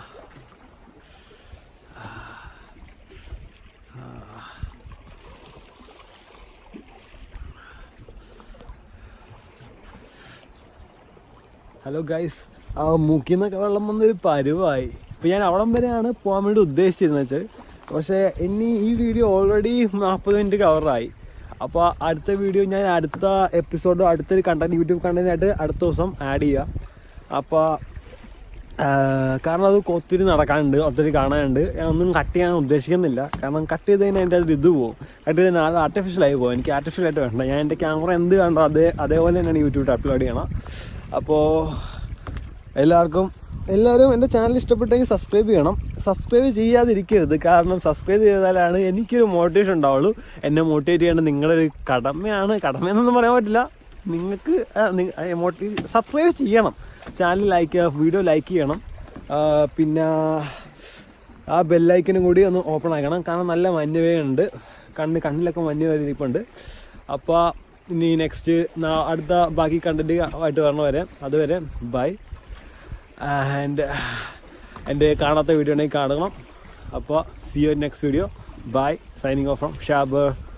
Speaker 2: ഹലോ ഗൈസ് ആ മൂക്കിൽ നിന്നൊക്കെ വെള്ളം വന്നൊരു പരുവായി ഇപ്പം ഞാൻ അവിടം വരെയാണ് പോകാൻ വേണ്ടി ഉദ്ദേശിച്ചിരുന്നത് വെച്ചാൽ പക്ഷേ ഇനി ഈ വീഡിയോ ഓൾറെഡി നാൽപ്പത് മിനിറ്റ് കവറായി അപ്പോൾ അടുത്ത വീഡിയോ ഞാൻ അടുത്ത എപ്പിസോഡ് അടുത്തൊരു കണ്ടന്റ് യൂട്യൂബ് കണ്ടന്റ് ആയിട്ട് അടുത്ത ദിവസം ആഡ് ചെയ്യാം അപ്പോൾ കാരണം അത് ഒത്തിരി നടക്കാനുണ്ട് ഒത്തിരി കാണാനുണ്ട് ഞാൻ ഒന്നും കട്ട് ചെയ്യാൻ ഉദ്ദേശിക്കുന്നില്ല കാരണം കട്ട് ചെയ്ത് കഴിഞ്ഞാൽ എൻ്റെ അത് ഇത് പോകും കട്ട് ചെയ്ത് കഴിഞ്ഞാൽ അത് artificial ആയി പോകും എനിക്ക് artificial ആയിട്ട് വേണ്ട ഞാൻ എൻ്റെ ക്യാമറ എന്ത് കണ്ടോ അതേ അതേപോലെ തന്നെയാണ് യൂട്യൂബിൽ അപ്ലോഡ് ചെയ്യണം അപ്പോൾ എല്ലാവർക്കും എല്ലാവരും എൻ്റെ ചാനൽ ഇഷ്ടപ്പെട്ടെങ്കിൽ സബ്സ്ക്രൈബ് ചെയ്യണം സബ്സ്ക്രൈബ് ചെയ്യാതിരിക്കരുത് കാരണം സബ്സ്ക്രൈബ് ചെയ്താലാണ് എനിക്കൊരു മോട്ടിവേഷൻ ഉണ്ടാവുള്ളൂ എന്നെ മോട്ടിവേറ്റ് ചെയ്യേണ്ടത് നിങ്ങളൊരു കടമയാണ് കടമയെന്നൊന്നും പറയാൻ പറ്റില്ല നിങ്ങൾക്ക് സബ്സ്ക്രൈബ് ചെയ്യണം ചാനൽ ലൈക്ക് ചെയ്യുക വീഡിയോ ലൈക്ക് ചെയ്യണം ആ, പിന്നെ ആ ബെല്ലൈക്കനും കൂടി ഒന്ന് ഓപ്പൺ ആക്കണം കാരണം നല്ല മഞ്ഞുവയുണ്ട് കണ്ണ് കണ്ണിലൊക്കെ മഞ്ഞ് വരിപ്പുണ്ട് അപ്പോൾ ഇനി നെക്സ്റ്റ് അടുത്ത ബാക്കി കണ്ടന്റ് ആയിട്ട് വരണ വരെ അതുവരെ ബൈ ആൻഡ് എൻ്റെ കാണാത്ത വീഡിയോ ഉണ്ടെങ്കിൽ കാണണം അപ്പോൾ see you next video bye signing off from ഷാബർ